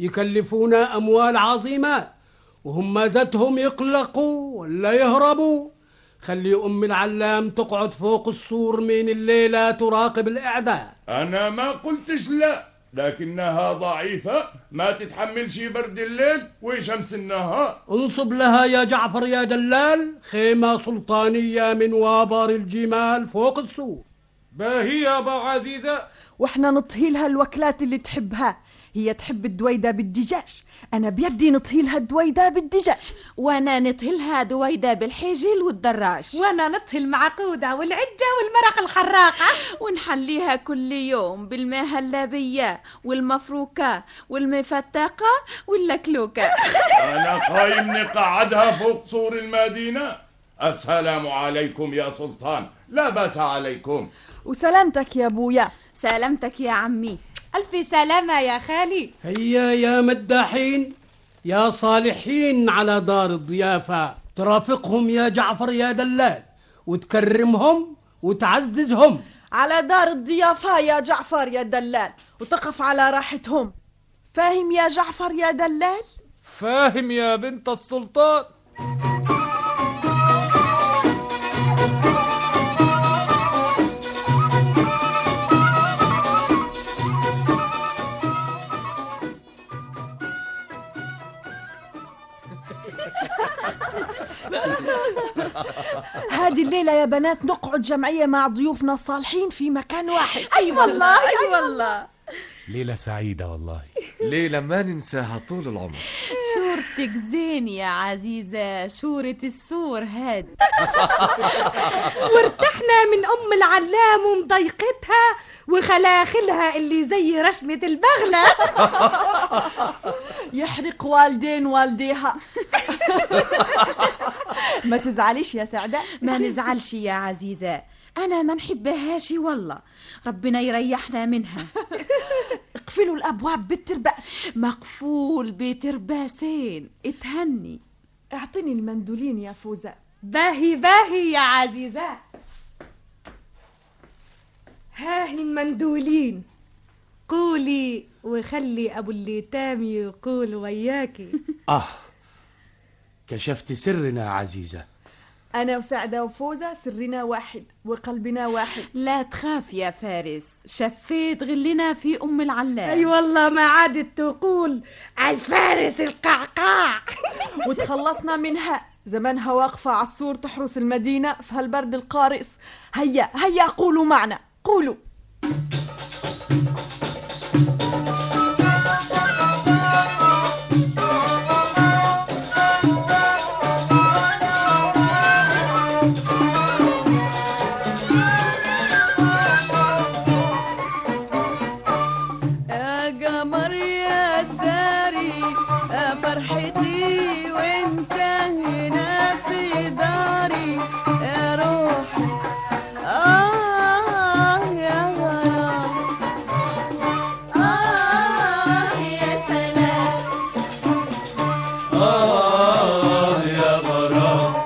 يكلفونا أموال عظيمة وهم ما زتهم يقلقوا ولا يهربوا خلي أم العلام تقعد فوق السور من الليلة تراقب الإعداء أنا ما قلتش لا لكنها ضعيفة ما تتحملش برد الليل وشمس النهار انصب لها يا جعفر يا دلال خيمة سلطانية من وابر الجمال فوق السور باهي يا با عزيزة واحنا نطهي لها الوكلات اللي تحبها هي تحب الدويدة بالدجاج أنا بيدي نطهي لها الدويدة بالدجاج وانا نطهلها دويدة بالحجل والدراج وانا نطهي المعقودة والعجة والمرق الحراقة ونحليها كل يوم بالمهلبية والمفروكة والمفتقة واللكلوكة أنا قايم نقعدها فوق سور المدينة السلام عليكم يا سلطان لا بأس عليكم وسلامتك يا أبويا سلامتك يا عمي ألف سلامة يا خالي هيا يا مداحين يا صالحين على دار الضيافة ترافقهم يا جعفر يا دلال وتكرمهم وتعززهم على دار الضيافة يا جعفر يا دلال وتقف على راحتهم فاهم يا جعفر يا دلال؟ فاهم يا بنت السلطان هذه الليلة يا بنات نقعد جمعية مع ضيوفنا الصالحين في مكان واحد أي والله أي والله ليلة سعيدة والله ليلة ما ننساها طول العمر شورتك زين يا عزيزة شورة السور هاد وارتحنا من أم العلام ومضيقتها وخلاخلها اللي زي رشمة البغلة يحرق والدين والديها ما تزعليش يا سعداء ما نزعلش يا عزيزة أنا ما نحبهاش والله ربنا يريحنا منها اقفلوا الأبواب بالترباس مقفول بترباسين اتهني اعطيني المندولين يا فوزة باهي باهي يا عزيزة هاهي المندولين قولي وخلي أبو الليتام يقول وياكي آه كشفت سرنا يا عزيزة أنا وسعدة وفوزة سرنا واحد وقلبنا واحد لا تخاف يا فارس شفيت غلنا في أم العلام اي والله ما عادت تقول الفارس القعقاع وتخلصنا منها زمانها واقفة على السور تحرس المدينة في هالبرد القارس هيا هيا قولوا معنا قولوا يا قمر يا ساري يا فرحتي وانت هنا في داري يا روحي آه يا غرام آه يا سلام آه يا غرام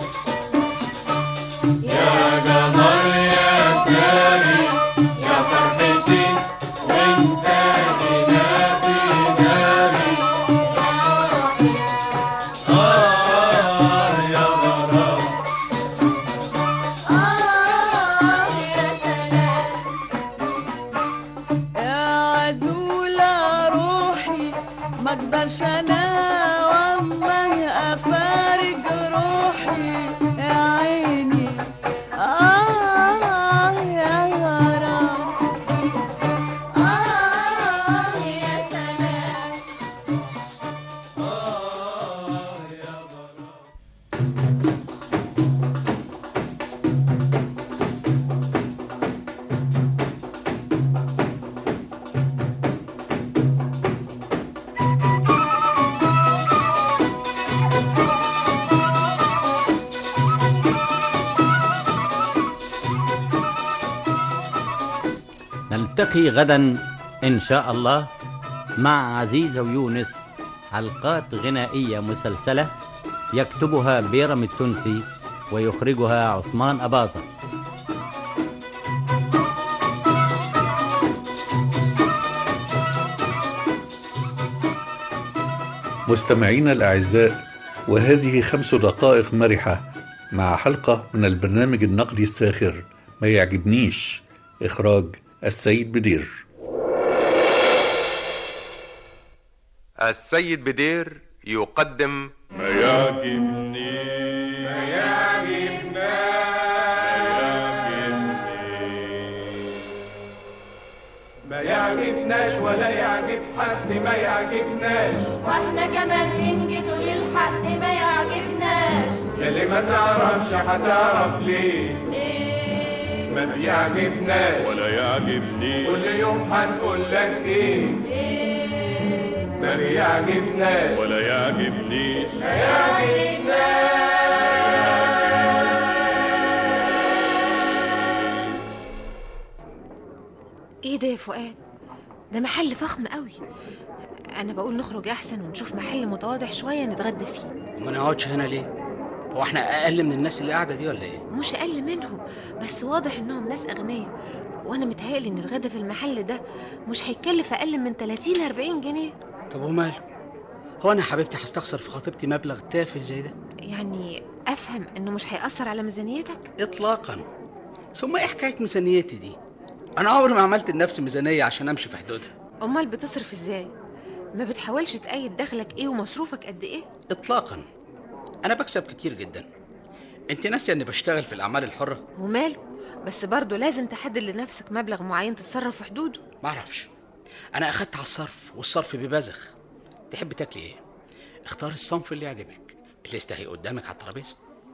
يا قمر يا ساري يا فرحتي وانت هنا في ناري آه يا غرام آه يا سلام يا عزولة روحي ما اقدرش انا والله افارق روحي يا عيني آه يا غرام آه يا سلام نلتقي غدا إن شاء الله مع عزيزة ويونس حلقات غنائية مسلسلة يكتبها بيرم التونسي ويخرجها عثمان أباظة مستمعينا الأعزاء وهذه خمس دقائق مرحة مع حلقة من البرنامج النقدي الساخر ما يعجبنيش إخراج السيد بدير السيد بدير يقدم ما يعجبني ما يعجبنا ما يعجبناش ولا يعجب حد ما يعجبناش واحنا كمان ننجد للحق ما يعجبناش يلي ما تعرفش هتعرف ليه ايه ما بيعجبناش ولا يعجبني كل يوم هنقول لك ايه ايه ما بيعجبناش ولا يعجبنيش ما يعجبناش ايه ده يا فؤاد ده محل فخم قوي انا بقول نخرج احسن ونشوف محل متواضع شويه نتغدى فيه وما نقعدش هنا ليه؟ هو احنا اقل من الناس اللي قاعده دي ولا ايه؟ مش اقل منهم بس واضح انهم ناس اغنياء وانا متهيألي ان الغدا في المحل ده مش هيكلف اقل من 30 40 جنيه طب وماله؟ هو انا حبيبتي هستخسر في خطيبتي مبلغ تافه زي ده؟ يعني افهم انه مش هيأثر على ميزانيتك اطلاقا ثم ايه حكايه ميزانيتي دي؟ انا عمري ما عملت لنفسي ميزانيه عشان امشي في حدودها امال بتصرف ازاي ما بتحاولش تقيد دخلك ايه ومصروفك قد ايه اطلاقا انا بكسب كتير جدا انت ناسيه اني بشتغل في الاعمال الحره وماله بس برضه لازم تحدد لنفسك مبلغ معين تتصرف في حدوده معرفش انا اخدت على الصرف والصرف ببذخ تحب تاكلي ايه اختار الصنف اللي يعجبك اللي يستهي قدامك على الترابيزه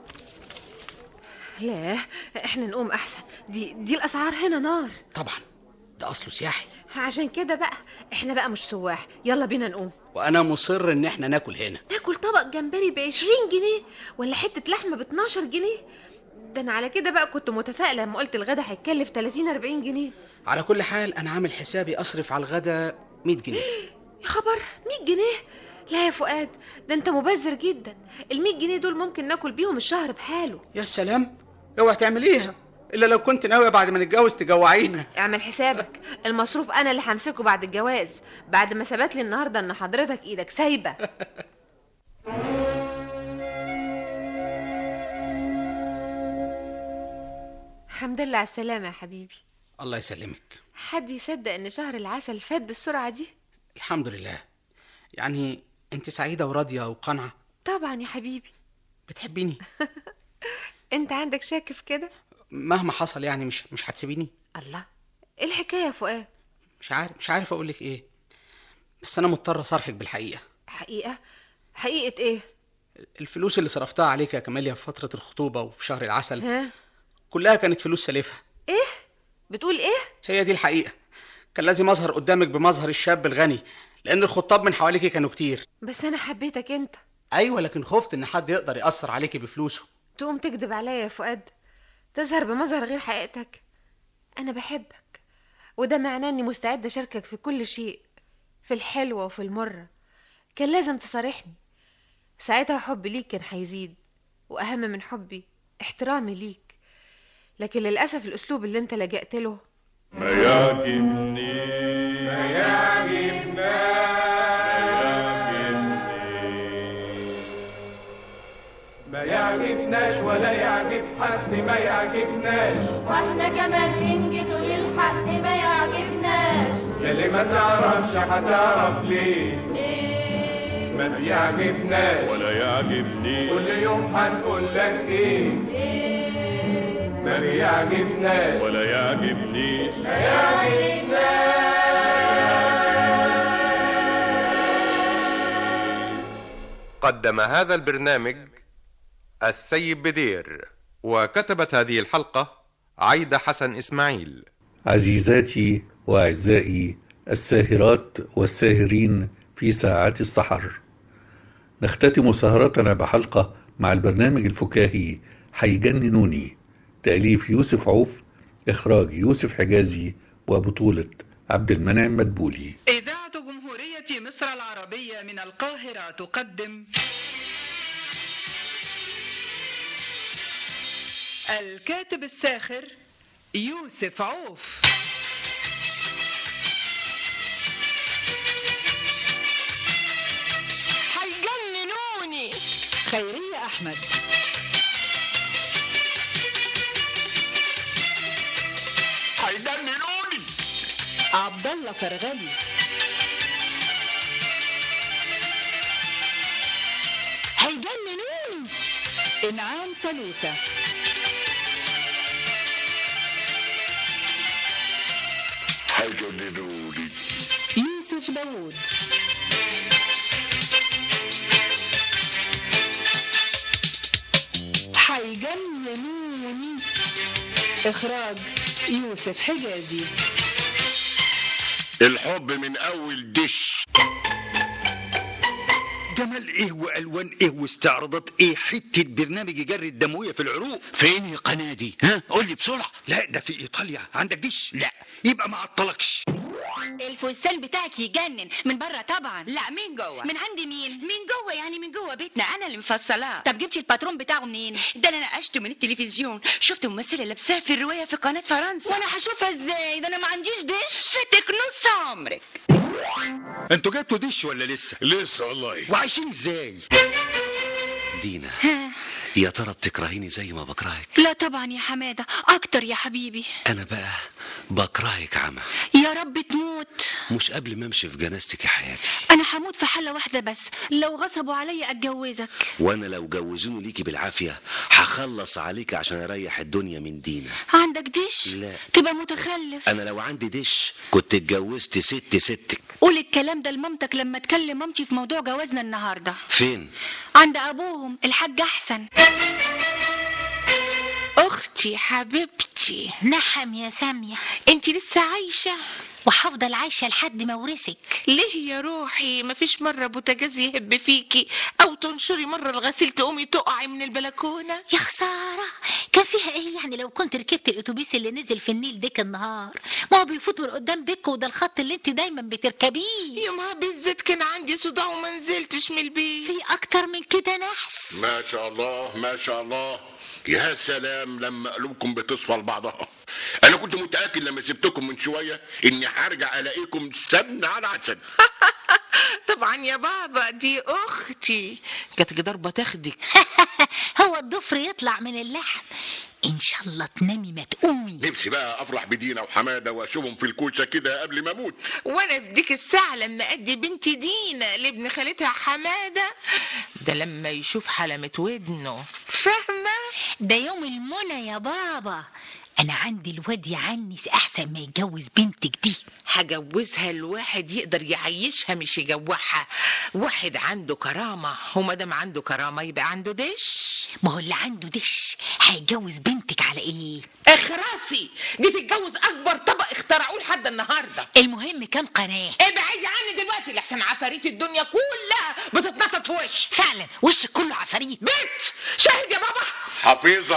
لا احنا نقوم احسن دي دي الاسعار هنا نار طبعا ده اصله سياحي عشان كده بقى احنا بقى مش سواح يلا بينا نقوم وانا مصر ان احنا ناكل هنا ناكل طبق جمبري ب 20 جنيه ولا حته لحمه ب 12 جنيه ده انا على كده بقى كنت متفائله لما قلت الغدا هيتكلف 30 40 جنيه على كل حال انا عامل حسابي اصرف على الغدا 100 جنيه يا خبر 100 جنيه لا يا فؤاد ده انت مبذر جدا ال 100 جنيه دول ممكن ناكل بيهم الشهر بحاله يا سلام اوعي تعمليها الا لو كنت ناويه بعد ما نتجوز تجوعينا اعمل حسابك المصروف انا اللي همسكه بعد الجواز بعد ما ثبت لي النهارده ان حضرتك ايدك سايبه الحمد لله على السلامة يا حبيبي الله يسلمك حد يصدق ان شهر العسل فات بالسرعة دي الحمد لله يعني انت سعيدة وراضية وقانعة طبعا يا حبيبي بتحبيني انت عندك شك في كده مهما حصل يعني مش مش هتسيبيني الله ايه الحكاية يا فؤاد مش عارف مش عارف اقول لك ايه بس انا مضطر اصارحك بالحقيقة حقيقة حقيقة ايه الفلوس اللي صرفتها عليك يا كماليا في فترة الخطوبة وفي شهر العسل ها كلها كانت فلوس سالفة ايه بتقول ايه هي دي الحقيقة كان لازم اظهر قدامك بمظهر الشاب الغني لان الخطاب من حواليكي كانوا كتير بس انا حبيتك انت ايوه لكن خفت ان حد يقدر ياثر عليكي بفلوسه تقوم تكذب عليا يا فؤاد تظهر بمظهر غير حقيقتك انا بحبك وده معناه اني مستعده اشاركك في كل شيء في الحلوه وفي المره كان لازم تصارحني ساعتها حبي ليك كان هيزيد واهم من حبي احترامي ليك لكن للاسف الاسلوب اللي انت لجأت له ما يعجبني ما يعجبنا ما يعجبناش ولا يعجب حد ما يعجبناش واحنا كمان ننجد للحق ما يعجبناش يلي ما تعرفش هتعرف ليه ليه ما بيعجبناش ولا يعجبني كل يوم هنقول لك ايه ليه ما بيعجبناش ولا يعجبنيش ما يعجبناش قدم هذا البرنامج السيد بدير وكتبت هذه الحلقة عايدة حسن إسماعيل عزيزاتي واعزائي الساهرات والساهرين في ساعات السحر نختتم سهرتنا بحلقه مع البرنامج الفكاهي هيجننوني تاليف يوسف عوف اخراج يوسف حجازي وبطوله عبد المنعم مدبولي إذاعة جمهورية مصر العربية من القاهرة تقدم الكاتب الساخر يوسف عوف هيجننوني خيرية أحمد هيجننوني عبد الله فرغلي هيجننوني إنعام سلوسة هيجننوني يوسف داوود هيجننوني إخراج يوسف حجازي الحب من اول دش جمال ايه والوان ايه واستعراضات ايه حته برنامج يجري الدمويه في العروق فين القناه دي ها قول لي بسرعه لا ده في ايطاليا عندك ديش لا يبقى ما عطلكش الفستان بتاعك يجنن من بره طبعا لا من جوه من عند مين من جوه يعني من جوه بيتنا انا اللي مفصلاه طب جبتي الباترون بتاعه منين ده انا نقشته من التلفزيون شفت ممثله لابساها في الروايه في قناه فرنسا وانا هشوفها ازاي ده انا ما عنديش دش فاتك نص عمرك انتوا جبتوا ديش ولا لسه لسه والله وعايشين ازاي دينا يا ترى بتكرهيني زي ما بكرهك لا طبعا يا حماده اكتر يا حبيبي انا بقى بكرهك عمى يا رب تموت مش قبل ما امشي في جنازتك يا حياتي انا هموت في حاله واحده بس لو غصبوا عليا اتجوزك وانا لو جوزوني ليكي بالعافيه هخلص عليك عشان اريح الدنيا من دينا عندك دش لا تبقى متخلف انا لو عندي دش كنت اتجوزت ست ستك قول الكلام ده لمامتك لما تكلم مامتي في موضوع جوازنا النهارده فين عند ابوهم الحاج احسن اختي حبيبتي نعم يا ساميه انت لسه عايشه وهفضل عايشه لحد ما اورثك ليه يا روحي مفيش مرة بوتاجاز يهب فيكي أو تنشري مرة الغسيل تقومي تقعي من البلكونة يا خساره كان فيها ايه يعني لو كنت ركبت الاتوبيس اللي نزل في النيل ديك النهار ما هو بيفوت من قدام بيتكم وده الخط اللي انت دايما بتركبيه يومها بالذات كان عندي صداع وما نزلتش من البيت في اكتر من كده نحس ما شاء الله ما شاء الله يا سلام لما قلوبكم بتصفى لبعضها انا كنت متاكد لما سبتكم من شويه اني هرجع الاقيكم سمن على عسل طبعا يا بابا دي أختي كانت ضربة تاخدك هو الضفر يطلع من اللحم ان شاء الله تنامي ما تقومي نفسي بقى افرح بدينا وحماده واشوفهم في الكوشه كده قبل ما اموت وانا في ديك الساعة لما ادي بنتي دينا لابن خالتها حمادة ده لما يشوف حلمة ودنه فاهمة ده يوم المنى يا بابا انا عندي الواد يعنس احسن ما يتجوز بنتك دي هجوزها الواحد يقدر يعيشها مش يجوعها واحد عنده كرامة وما دام عنده كرامة يبقى عنده دش ما هو اللي عنده دش هيجوز بنتك على ايه اخراسي دي تتجوز اكبر طبق اخترعوه لحد النهارده المهم كام قناه ابعدي عني دلوقتي لحسن عفاريت الدنيا كلها بتتنطط في وش فعلا وشك كله عفاريت بنت شاهد يا بابا حفيظه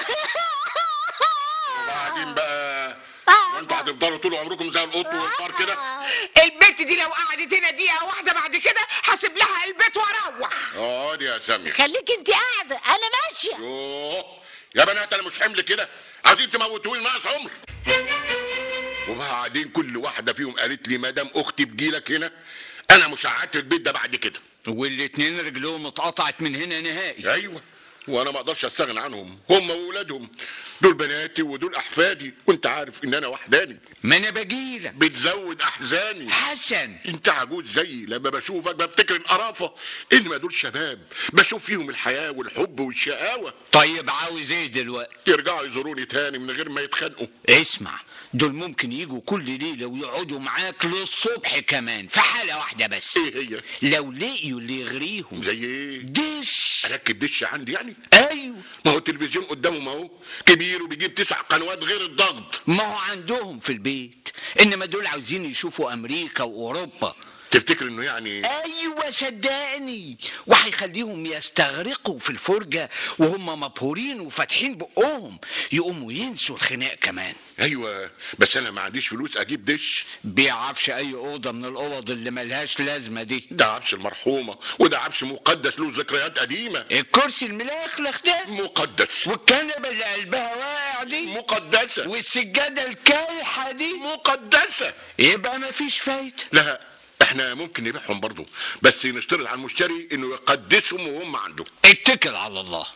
وبعدين بقى وانتوا هتفضلوا طول عمركم زي القط والفار كده البنت دي لو قعدت هنا دقيقة واحدة بعد كده هسيب لها البيت واروح اقعدي يا سامية خليك انت قاعده انا ماشيه يوه يا بنات انا مش حمل كده عايزين تموتوني ناقص عمر وبعدين كل واحده فيهم قالت لي ما دام اختي بجيلك هنا انا مش هقعد البيت ده بعد كده والاتنين رجلهم اتقطعت من هنا نهائي ايوه وانا ما اقدرش استغنى عنهم هم واولادهم دول بناتي ودول احفادي وانت عارف ان انا وحداني ما انا بجيلك بتزود احزاني حسن انت عجوز زيي لما بشوفك بفتكر القرافه انما دول شباب بشوف فيهم الحياه والحب والشقاوه طيب عاوز ايه دلوقتي يرجعوا يزوروني تاني من غير ما يتخانقوا اسمع دول ممكن يجوا كل ليلة ويقعدوا معاك للصبح كمان في حالة واحدة بس ايه هي لو لقيوا اللي يغريهم زي ايه دش اركب دش عندي يعني ايوه ما هو التلفزيون قدامهم اهو كبير وبيجيب تسع قنوات غير الضغط ما هو عندهم في البيت انما دول عاوزين يشوفوا امريكا واوروبا تفتكر انه يعني ايوه صدقني وهيخليهم يستغرقوا في الفرجه وهم مبهورين وفاتحين بقهم يقوموا ينسوا الخناق كمان ايوه بس انا ما عنديش فلوس اجيب دش بيعفش اي اوضه من الاوض اللي ملهاش لازمه دي ده عفش المرحومه وده عفش مقدس له ذكريات قديمه الكرسي الملخلخ ده مقدس والكنبه اللي قلبها واقع دي مقدسه والسجاده الكايحه دي مقدسه يبقى مفيش فايده لا احنا ممكن نبيعهم برضه بس نشترط على المشتري انه يقدسهم وهم عنده اتكل على الله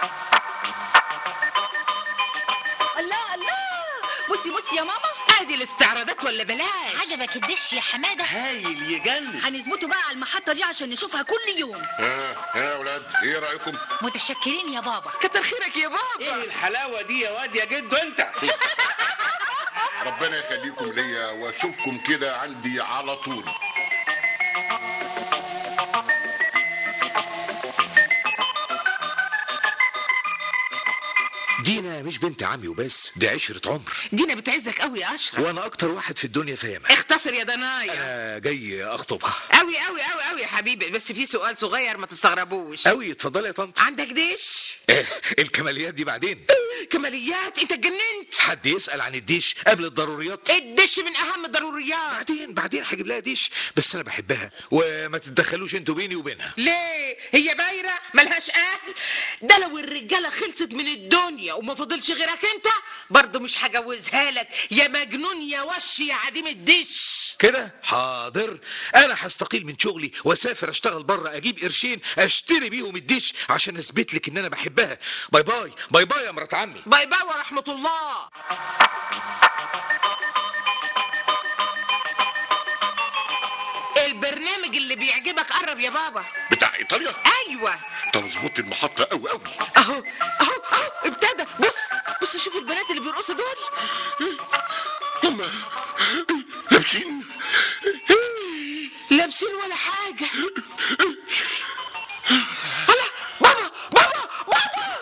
الله الله بصي بصي يا ماما ادي الاستعراضات ولا بلاش عجبك الدش يا حماده هايل يجنن هنظبطه بقى على المحطة دي عشان نشوفها كل يوم ها ها يا اولاد ايه رايكم متشكرين يا بابا كتر خيرك يا بابا ايه الحلاوه دي يا واد يا جدو انت ربنا يخليكم ليا واشوفكم كده عندي على طول دينا مش بنت عمي وبس دي عشرة عمر دينا بتعزك قوي يا اشرف وانا اكتر واحد في الدنيا فاهمها اختصر يا دنايا انا جاي اخطبها قوي قوي قوي قوي يا حبيبي بس في سؤال صغير ما تستغربوش قوي اتفضلي يا طنط عندك ديش إيه الكماليات دي بعدين كماليات انت اتجننت حد يسال عن الديش قبل الضروريات الدش من اهم الضروريات بعدين بعدين هجيب لها ديش بس انا بحبها وما تتدخلوش انتوا بيني وبينها ليه هي بايره ملهاش اهل ده لو الرجاله خلصت من الدنيا وما فضلش غيرك انت برضه مش هجوزها لك يا مجنون يا وش يا عديم الدش كده حاضر انا هستقيل من شغلي واسافر اشتغل بره اجيب قرشين اشتري بيهم الديش عشان اثبت لك ان انا بحبها باي باي باي باي يا مرات عمي باي باي ورحمه الله البرنامج اللي بيعجبك قرب يا بابا بتاع ايطاليا ايوه طب اظبط المحطه قوي قوي اهو اهو اهو ابتدى بص بص شوف البنات اللي بيرقصوا دول هم لابسين لابسين ولا حاجه الله بابا بابا بابا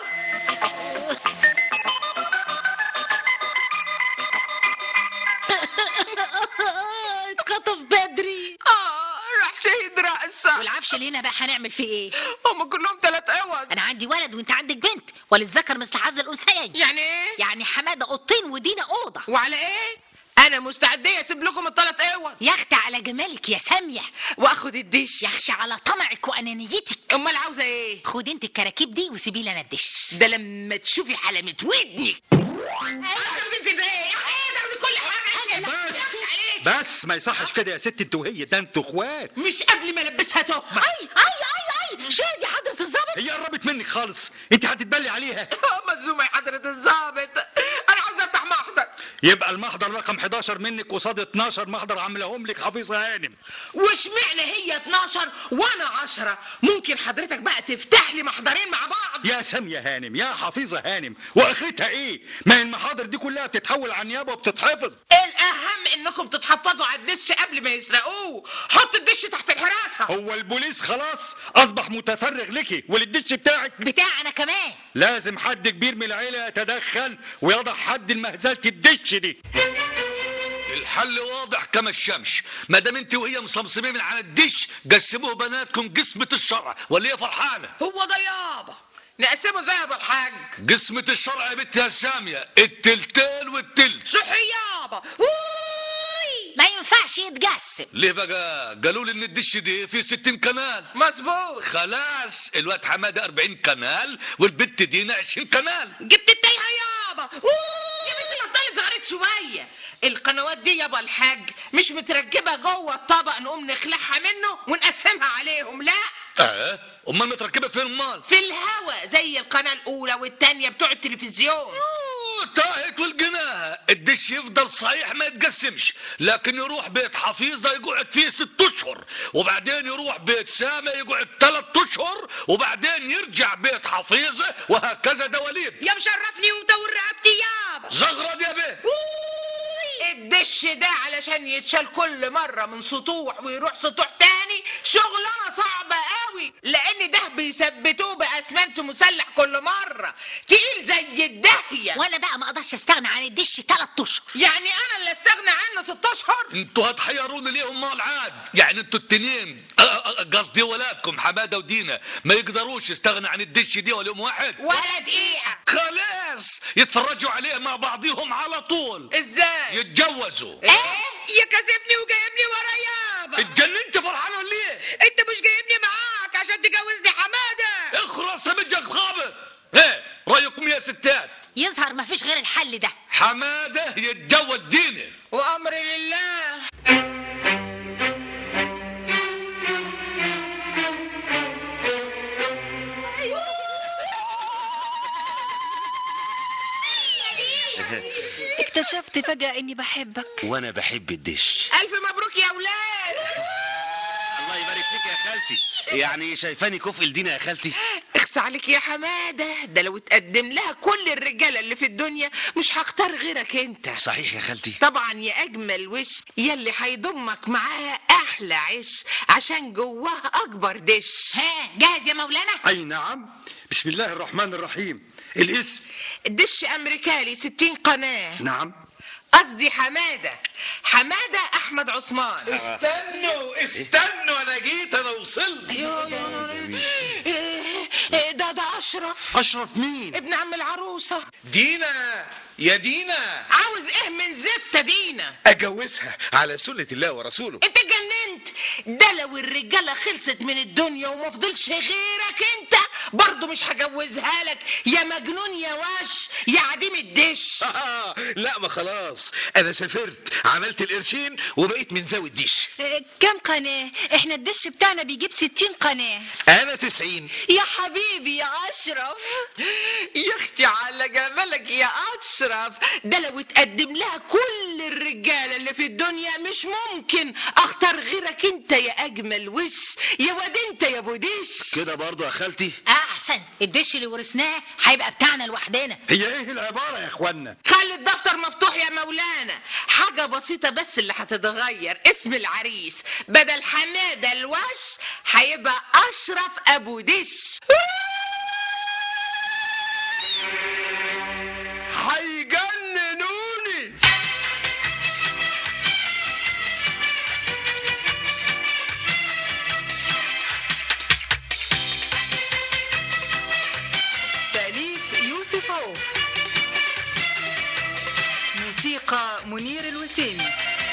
اتخطف بدري اه راح شهد رأسه والعفش اللي هنا بقى هنعمل فيه ايه هم كلهم ثلاث اوض انا عندي ولد وانت عندك بنت وللذكر مثل حظ الانثيين يعني ايه يعني حماده اوضتين ودينا اوضه وعلى ايه انا مستعديه اسيب لكم الثلاث اوض يا اختي على جمالك يا ساميه واخد الدش يا اختي على طمعك وانانيتك امال عاوزه ايه خد انت الكراكيب دي وسيبي لي انا الدش ده لما تشوفي حلمة ودنك بس بس ما يصحش كده يا ست انت وهي ده انتوا اخوات مش قبل ما البسها تهمه اي اي اي اي شادي حضرة الظابط هي قربت منك خالص انت هتتبلي عليها مزومة يا حضرة الظابط انا عاوز افتح محضر يبقى المحضر رقم 11 منك قصاد 12 محضر عاملهم لك حفيظه هانم واشمعنى هي 12 وانا 10 ممكن حضرتك بقى تفتح لي محضرين مع بعض يا سامية هانم يا حفيظة هانم واخرتها ايه ما هي المحاضر دي كلها بتتحول على النيابة وبتتحفظ الاهم انكم تتحفظوا على الدش قبل ما يسرقوه حط الدش تحت الحراسة هو البوليس خلاص اصبح متفرغ لك وللدش بتاعك بتاعنا كمان لازم حد كبير من العيلة يتدخل ويضع حد لمهزلة الدش دي الحل واضح كما الشمس ما دام انت وهي مصمصمين على الدش قسموه بناتكم قسمة الشرع ولا هي فرحانة هو ده يابا نقسمه زي ابو الحاج قسمة الشرع يا بنت يا سامية التلتين والتلت صحي يابا ما ينفعش يتقسم ليه بقى قالوا لي ان الدش دي فيه 60 كنال مظبوط خلاص الواد حماده 40 كنال والبنت دينا 20 كنال جبت التايهه يابا يا بنتي بطلي زغرت شويه القنوات دي يابا الحاج مش متركبه جوه الطبق نقوم نخلعها منه ونقسمها عليهم لا اه امال متركبه فين امال في الهوا زي القناه الاولى والتانيه بتوع التلفزيون تاهت والجناها الدش يفضل صحيح ما يتقسمش لكن يروح بيت حفيظه يقعد فيه ست اشهر وبعدين يروح بيت سامه يقعد ثلاث اشهر وبعدين يرجع بيت حفيظه وهكذا دواليب يا مشرفني ومدور رقبتي يابا زغرد يا بيه الدش ده علشان يتشال كل مرة من سطوح ويروح سطوح تاني شغلانة صعبة قوي لأن ده بيثبتوه بأسمنت مسلح كل مرة تقيل زي الدهية وانا بقى ما اقدرش استغنى عن الدش ثلاث اشهر يعني أنا اللي استغنى عنه ست أشهر انتوا هتحيروني ليه امال عاد يعني انتوا التنين أ- أ- قصدي ولادكم حماده ودينا ما يقدروش يستغنى عن الدش دي ولا يوم واحد ولا دقيقة خلاص يتفرجوا عليه مع بعضهم على طول ازاي يتجوزوا ايه يا كاسفني وجايبني ورا يابا اتجننت فرحان ولا ايه انت مش جايبني معاك عشان تجوزني حمادة اخرس يا بنتك خابط ايه رايكم يا ستات يظهر ما فيش غير الحل ده حماده يتجوز دينا وأمر لله اكتشفت فجأة اني بحبك وانا بحب الدش ألف مبروك يا أولاد الله يبارك فيك يا خالتي يعني شايفاني كفء لدينا يا خالتي اخس عليك يا حمادة ده لو اتقدم لها كل الرجالة اللي في الدنيا مش هختار غيرك انت صحيح يا خالتي طبعا يا اجمل وش يلي هيضمك معاها احلى عش عشان جواها اكبر دش ها جاهز يا مولانا اي نعم بسم الله الرحمن الرحيم الاسم دش امريكالي 60 قناة نعم قصدي حمادة حمادة احمد عثمان استنوا استنوا انا جيت انا وصلت إيه ده ده اشرف اشرف مين ابن عم العروسة دينا يا دينا عاوز ايه من زفتة دينا اجوزها على سنه الله ورسوله انت اتجننت ده لو الرجاله خلصت من الدنيا وما فضلش غيرك انت برضه مش هجوزها لك يا مجنون يا وش يا عديم الدش لا ما خلاص انا سافرت عملت القرشين وبقيت من ذوي الديش اه، كم قناة احنا الدش بتاعنا بيجيب ستين قناة انا تسعين يا حبيبي يا اشرف يا اختي على جمالك يا اشرف ده لو اتقدم لها كل الرجاله اللي في الدنيا مش ممكن اختار غيرك انت يا اجمل وش يا واد انت يا ابو دش كده برضو يا خالتي احسن الدش اللي ورثناه هيبقى بتاعنا لوحدنا هي ايه العبارة يا اخوانا خلي الدفتر مفتوح يا مولانا حاجة بسيطة بس اللي هتتغير اسم العريس بدل حمادة الوش هيبقى أشرف أبو دش هيجننوني تأليف يوسف عوف موسيقى منير الوسيمي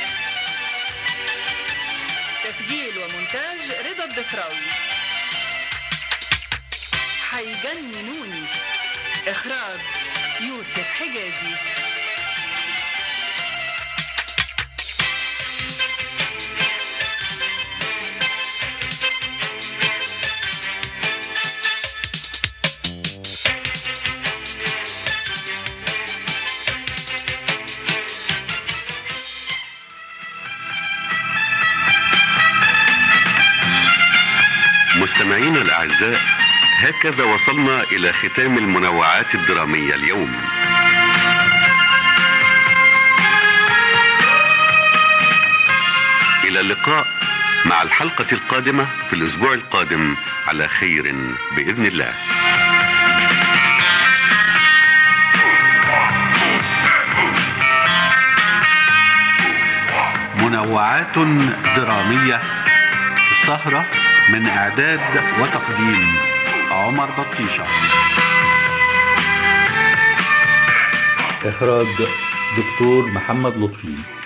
تسجيل ومونتاج رضا الدفراوي هيجننوني إخراج يوسف حجازي الأعزاء هكذا وصلنا إلى ختام المنوعات الدرامية اليوم إلى اللقاء مع الحلقة القادمة في الأسبوع القادم على خير بإذن الله منوعات درامية السهرة من إعداد وتقديم عمر بطيشة إخراج دكتور محمد لطفي